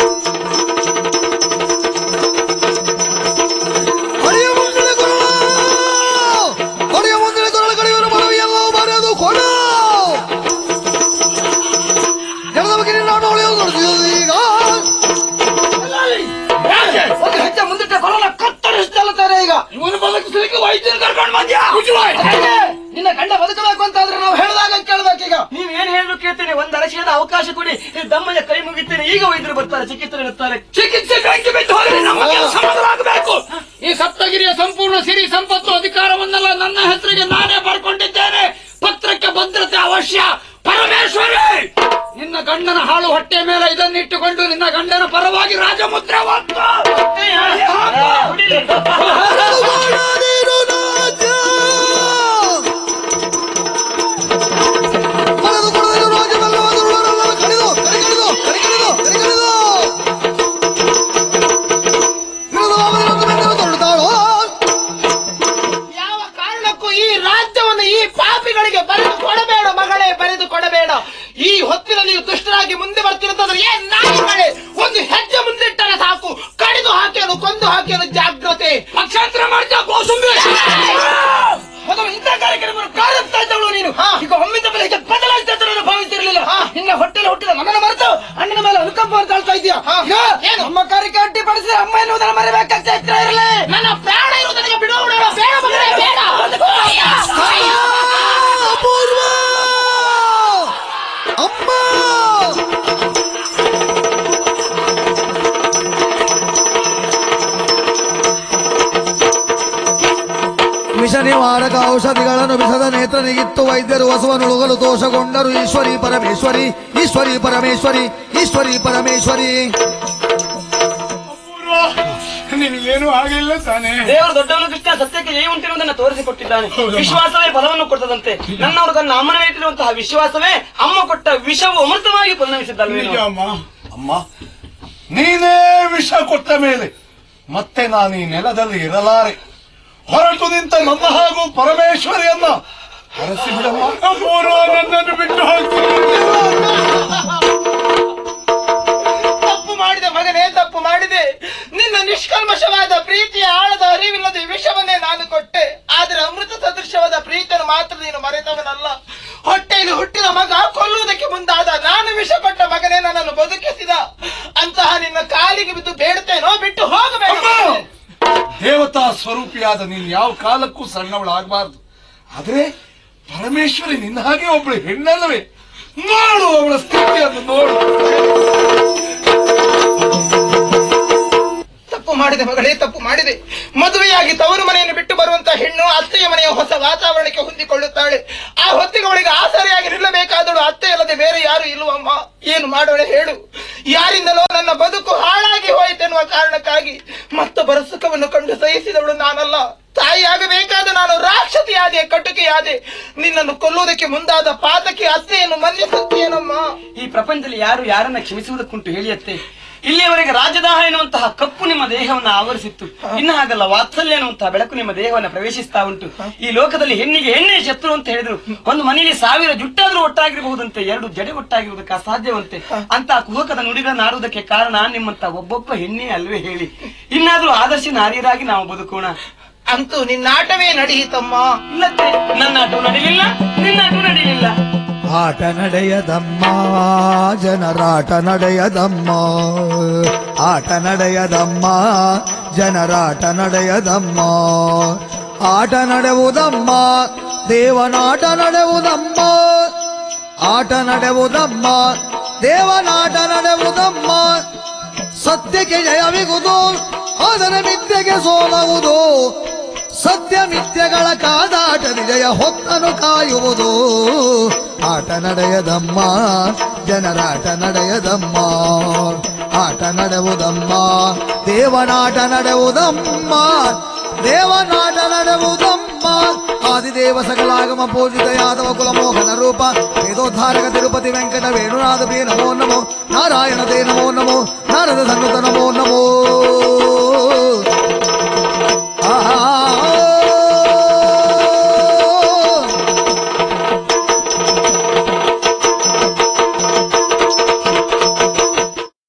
ಅಡಿಯ ಮುಂದಿನ ಕೊರಳ ಅಡಿಯ ಮುಂದಿನ ಕೊರಳ ಕಡಿಯುವ ಮನವಿ ಎಲ್ಲವೂ ಬರೆಯೋದು ಕೊಡ ಜನದ ಬಗ್ಗೆ ನಿನ್ನ ಆಟ ಉಳಿಯೋದು ನೋಡ್ತೀವಿ ಈಗ ಯಾಕೆ? ಒಂದು ಹೆಜ್ಜೆ ಮುಂದಿಟ್ಟ ಕೊರಲ ಕತ್ತರಿಸ್ತಾರೆ ಈಗ ಇವನು ಬದುಕಿಸಲಿಕ್ಕೆ ವೈದ್ಯರು ಕರ್ಕೊಂಡು ಬಂದ್ಯಾ ಮುಚ್ಚುವಾಯ್. ಹೇಗೆ? ನಿನ್ನ ಗಂಡ ಬದುಕಬೇಕು ಅಂತಾದ್ರೆ ನಾವು ಹೇಳಿದಾಗ ಕೇಳ್ಬೇಕೀಗ ನೀವ್ ಏನ್ ಹೇಳಲು ಕೇಳ್ತೀನಿ ಒಂದ್ ಅರಸಿಯದ ಅವಕಾಶ ಕೊಡಿ ಈ ದಮ್ಮಯ್ಯ ಕೈ ಮುಗಿತೀನಿ ಈಗ ವೈದ್ಯರು ಬರ್ತಾರೆ ಚಿಕಿತ್ಸೆ ನೀಡುತ್ತಾರೆ ಚಿಕಿತ್ಸೆ ಬೆಂಕಿ ಬಿದ್ದು ಹೋದರೆ ನಮ್ಮ ಕೆಲಸ ಮೊದಲಾಗಬೇಕು ಈ ಸಪ್ತಗಿರಿಯ ಸಂಪೂರ್ಣ ಸಿರಿ ಸಂಪತ್ತು ಅಧಿಕಾರವನ್ನೆಲ್ಲ ನನ್ನ ಹೆಸರಿಗೆ ನಾನೇ ಬರ್ಕೊಂಡಿದ್ದೇನೆ ಪತ್ರಕ್ಕೆ ಭದ್ರತೆ ಅವಶ್ಯ ಪರಮೇಶ್ವರಿ ನಿನ್ನ ಗಂಡನ ಹಾಳು ಹೊಟ್ಟೆ ಮೇಲೆ ಇದನ್ನಿಟ್ಟುಕೊಂಡು ನಿನ್ನ ಗಂಡನ ಪರವಾಗಿ ರಾಜಮುದ್ರೆ ಒತ್ತು. ಹೊಡಿಲಿ. ನೀನು ರಾಜ ಮನದು ಕೊಡದಿರು ರಾಜವೆಲ್ಲವಾದರೂ ಉಳ್ಳವರೆಲ್ಲರೂ ಕಡಿದು ಕರಿಕಡಿದು ಕರಿಕಡಿದು ಕರಿಕಡಿದು ವಿರೋಧ ಭಾವನೆಯನ್ನು ಬೆಂದರು ತೊಡುತ್ತಾಳೋ ಯಾವ ಕಾರಣಕ್ಕೂ ಈ ರಾಜ್ಯವನ್ನು ಈ ಪಾಪಿಗಳಿಗೆ ಬರೆದು ಕೊಡಬೇಡ ಮಗಳೇ ಬರೆದು ಕೊಡಬೇಡ ಈ ಹೊತ್ತಿನಲ್ಲಿ ನೀವು ದುಷ್ಟರಾಗಿ ಮುಂದೆ ಬರ್ತಿರುತ್ತಂದ್ರೆ ಏನ್ ನಾಯಿಗಳೇ ಒಂದು ಹೆಜ್ಜೆ ಮುಂದಿಟ್ಟರೆ ಸಾಕು ಕಡಿದು ಹಾಕಲು ಕೊಂದು ಹಾಕಲು ಜಾಗ್ರತೆ ಪಕ್ಷಾಂತರ ಮಾಡಿದ ಗೋಸುಂಬಿ ಮೊದಲು ಇಂಥ ಕಾರ್ಯಕ್ರಮವನ್ನು ಕಾಡುತ್ತಾ ಇದ್ದವಳು ನೀನು ಹಾ. ಈಗ ಒಮ್ಮಿಂದ ಮೇಲೆ ಈಗ ಬದಲಾಯಿಸ್ತಾ ಇದ್ದ ನಾನು ಭಾವಿಸಿರಲಿಲ್ಲ ನಿನ್ನ ಹೊಟ್ಟೆಲಿ ಹುಟ್ಟಿದ ನನ್ನನ್ನು ಮರೆತು ಅಣ್ಣನ ಮೇಲೆ ಅನುಕಂಪ ಅಂತ ಆಳ್ತಾ ಇದೀಯಾ ಈಗ ಏನು? ನಮ್ಮ ಕಾರ್ಯಕ್ಕೆ ಅಡ್ಡಿಪಡಿಸಿ ಅಮ್ಮ ಎನ್ನುವುದನ್ನು ಮರಿಬೇಕಾಗ್ತಾ ಇತ್ರ ಇರಲಿ ನನ್ನ ಪ್ರಾಣ ಇರುವುದಕ್ಕೆ ಬಿಡುವ ಬೇಡ ಬೇಡ ಮಗಳೇ ಬೇಡ ಅಯ್ಯ! ಅಪೂರ್ವ ಅಮ್ಮ ವಿಷ ನಿವಾರಕ ಔಷಧಿಗಳನ್ನು ವಿಷದ ನೇತ್ರನಿಗಿತ್ತು ವೈದ್ಯರು ಹೊಸವನುಳುಗಲು ದೋಷಗೊಂಡರು ಈಶ್ವರಿ ಪರಮೇಶ್ವರಿ ಈಶ್ವರಿ ಪರಮೇಶ್ವರಿ ಈಶ್ವರಿ ಪರಮೇಶ್ವರಿ ಅಪೂರ್ವ ನಿನಗೇನು ಆಗಿಲ್ಲ ತಾನೇ ದೇವರು ದೊಡ್ಡವನು ಕೃಷ್ಣ ಸತ್ಯಕ್ಕೆ ಜಯ ಉಂಟಿರುವುದನ್ನು ತೋರಿಸಿಕೊಟ್ಟಿದ್ದಾನೆ ವಿಶ್ವಾಸವೇ ಬಲವನ್ನು ಕೊಟ್ಟದಂತೆ ನನ್ನವರು ತನ್ನ ಅಮ್ಮನ ಇಟ್ಟಿರುವಂತಹ ವಿಶ್ವಾಸವೇ ಅಮ್ಮ ಕೊಟ್ಟ ವಿಷವು ಅಮೃತವಾಗಿ ಪರಿಣಮಿಸಿದ್ದಲ್ವೇ ನಿಜ ಅಮ್ಮ ಅಮ್ಮ ನೀನೇ ವಿಷ ಕೊಟ್ಟ ಮೇಲೆ ಮತ್ತೆ ನಾನು ಈ ನೆಲದಲ್ಲಿ ಇರಲಾರೆ ಹೊರಟು ನಿಂತ ನನ್ನ ಹಾಗೂ ಪರಮೇಶ್ವರಿಯನ್ನ ಹರಸಿ ಬಿಡಮ್ಮ ಅಪೂರ್ವ ನನ್ನನ್ನು ಬಿಟ್ಟು ಹೋಗ್ತೀನಿ ತಪ್ಪು ಮಾಡಿದೆ ಮಗನೇ ತಪ್ಪು ಮಾಡಿದೆ ನಿನ್ನ ನಿಷ್ಕಲ್ಮಶವಾದ ಪ್ರೀತಿಯ ಆಳದ ಅರಿವಿಲ್ಲದೆ ವಿಷವನ್ನೇ ನಾನು ಕೊಟ್ಟೆ ಆದ್ರೆ ಅಮೃತ ಸದೃಶವಾದ ಪ್ರೀತಿಯನ್ನು ಮಾತ್ರ ನೀನು ಮರೆತವನಲ್ಲ ಹೊಟ್ಟೆಯಲ್ಲಿ ಹುಟ್ಟಿದ ಮಗ ಕೊಲ್ಲುವುದಕ್ಕೆ ಮುಂದಾದ ನಾನು ವಿಷ ಕೊಟ್ಟ ಮಗನೇ ನನ್ನನ್ನು ಬದುಕಿಸಿದ ಅಂತಹ ನಿನ್ನ ಕಾಲಿಗೆ ಬಿದ್ದು ಬೇಡ್ತೇನೋ ಬಿಟ್ಟು ಹೋಗಬೇಕು ದೇವತಾ ಸ್ವರೂಪಿಯಾದ ನೀನು ಯಾವ ಕಾಲಕ್ಕೂ ಸಣ್ಣವಳಾಗಬಾರದು ಆದ್ರೆ ಪರಮೇಶ್ವರಿ ನಿನ್ನ ಹಾಗೆ ಒಬ್ಬಳು ಹೆಣ್ಣಲ್ಲವೇ ನೋಡು ಅವಳ ಸ್ಥಿತಿಯನ್ನು ನೋಡು ತಪ್ಪು ಮಾಡಿದೆ ಮಗಳೇ ತಪ್ಪು ಮಾಡಿದೆ ಮದುವೆಯಾಗಿ ತವರು ಮನೆಯನ್ನು ಬಿಟ್ಟು ಬರುವಂತ ಹೆಣ್ಣು ಅತ್ತೆಯ ಮನೆಯ ಹೊಸ ವಾತಾವರಣಕ್ಕೆ ಹೊಂದಿಕೊಳ್ಳುತ್ತಾಳೆ ಆ ಹೊತ್ತಿಗೆ ಅವಳಿಗೆ ಆಸರೆಯಾಗಿ ನಿಲ್ಲಬೇಕಾದಳು ಅತ್ತೆ ಅಲ್ಲದೆ ಬೇರೆ ಯಾರು ಇಲ್ವಮ್ಮ ಏನು ಮಾಡೋಳೆ ಹೇಳು ಯಾರಿಂದಲೋ ನನ್ನ ಬದುಕು ಹಾಳಾಗಿ ಹೋಯಿತೆನ್ನುವ ಕಾರಣಕ್ಕಾಗಿ ಮತ್ತೊಬ್ಬರ ಸುಖವನ್ನು ಕಂಡು ಸಹಿಸಿದವಳು ನಾನಲ್ಲ ತಾಯಿಯಾಗಬೇಕಾದ ನಾನು ರಾಕ್ಷಸಿಯಾದೆ ಕಟುಕಿಯಾದೆ ನಿನ್ನನ್ನು ಕೊಲ್ಲುವುದಕ್ಕೆ ಮುಂದಾದ ಪಾತಕಿ ಅತ್ತೆಯನ್ನು ಮನ್ನಿಸುತ್ತೇನಮ್ಮ ಈ ಪ್ರಪಂಚದಲ್ಲಿ ಯಾರು ಯಾರನ್ನ ಕ್ಷಮಿಸುವುದಕ್ಕುಂಟು ಹೇಳಿಯತ್ತೆ ಇಲ್ಲಿಯವರೆಗೆ ರಾಜದಾಹ ಎನ್ನುವಂತಹ ಕಪ್ಪು ನಿಮ್ಮ ದೇಹವನ್ನು ಆವರಿಸಿತ್ತು ಇನ್ನು ಹಾಗಲ್ಲ ವಾತ್ಸಲ್ಯ ಎನ್ನುವಂತಹ ಬೆಳಕು ನಿಮ್ಮ ದೇಹವನ್ನು ಪ್ರವೇಶಿಸ್ತಾ ಉಂಟು ಈ ಲೋಕದಲ್ಲಿ ಹೆಣ್ಣಿಗೆ ಹೆಣ್ಣೆ ಶತ್ರು ಅಂತ ಹೇಳಿದ್ರು ಒಂದು ಮನೆಯಲ್ಲಿ ಸಾವಿರ ಜುಟ್ಟಾದ್ರೂ ಒಟ್ಟಾಗಿರಬಹುದಂತೆ ಎರಡು ಜಡೆ ಒಟ್ಟಾಗಿರುವುದಕ್ಕೆ ಅಸಾಧ್ಯವಂತೆ ಅಂತ ಕುಹಕದ ನುಡಿಗಳನ್ನಾಡುವುದಕ್ಕೆ ಕಾರಣ ನಿಮ್ಮಂತ ಒಬ್ಬೊಬ್ಬ ಹೆಣ್ಣೆ ಅಲ್ವೇ ಹೇಳಿ ಇನ್ನಾದ್ರೂ ಆದರ್ಶ ನಾರಿಯರಾಗಿ ನಾವು ಬದುಕೋಣ ಅಂತೂ ನಿನ್ನಾಟವೇ ನಡೆಯಿತಮ್ಮ ಇಲ್ಲತ್ತೆ ನನ್ನ ಆಟವು ನಡೀಲಿಲ್ಲ ನಿನ್ನ ಆಟವು ನಡೀಲಿಲ್ಲ ಆಟ ನಡೆಯದಮ್ಮ ಜನರಾಟ ನಡೆಯದಮ್ಮ ಆಟ ನಡೆಯದಮ್ಮ ಜನರಾಟ ನಡೆಯದಮ್ಮ ಆಟ ನಡೆಯುವುದಮ್ಮ ದೇವನಾಟ ನಡೆಯುವುದಮ್ಮ ಆಟ ನಡೆಯುವುದಮ್ಮ ದೇವನಾಟ ನಡೆಯುವುದಮ್ಮ ಸತ್ಯಕ್ಕೆ ಜಯವಿಗುವುದು ಆದರೆ ಮಿಥ್ಯೆಗೆ ಸೋಲುವುದು ಸತ್ಯ ಮಿಥ್ಯಗಳ ಕಾದಾಟ ವಿಜಯ ಹೊತ್ತನು ಕಾಯುವುದು ಆಟ ನಡೆಯದಮ್ಮ ಜನರಾಟ ನಡೆಯದಮ್ಮ ಆಟ ನಡೆಯುವುದಮ್ಮ ದೇವನಾಟ ನಡೆಯುವುದಮ್ಮ ದೇವನಾಟ ನಡೆಯುವುದಮ್ಮ ಆದಿದೇವ ಸಕಲಾಗಮ ಪೂಜಿತ ಯಾದವ ಕುಲಮೋಹನ ರೂಪ ವೇದೋದ್ಧಾರಕ ತಿರುಪತಿ ವೆಂಕಟ ವೇಣುನಾಥ ಬೇ ನಮೋ ನಮೋ ನಾರಾಯಣ ದೇ ನಮೋ ನಮೋ ನಾರಾಯಣ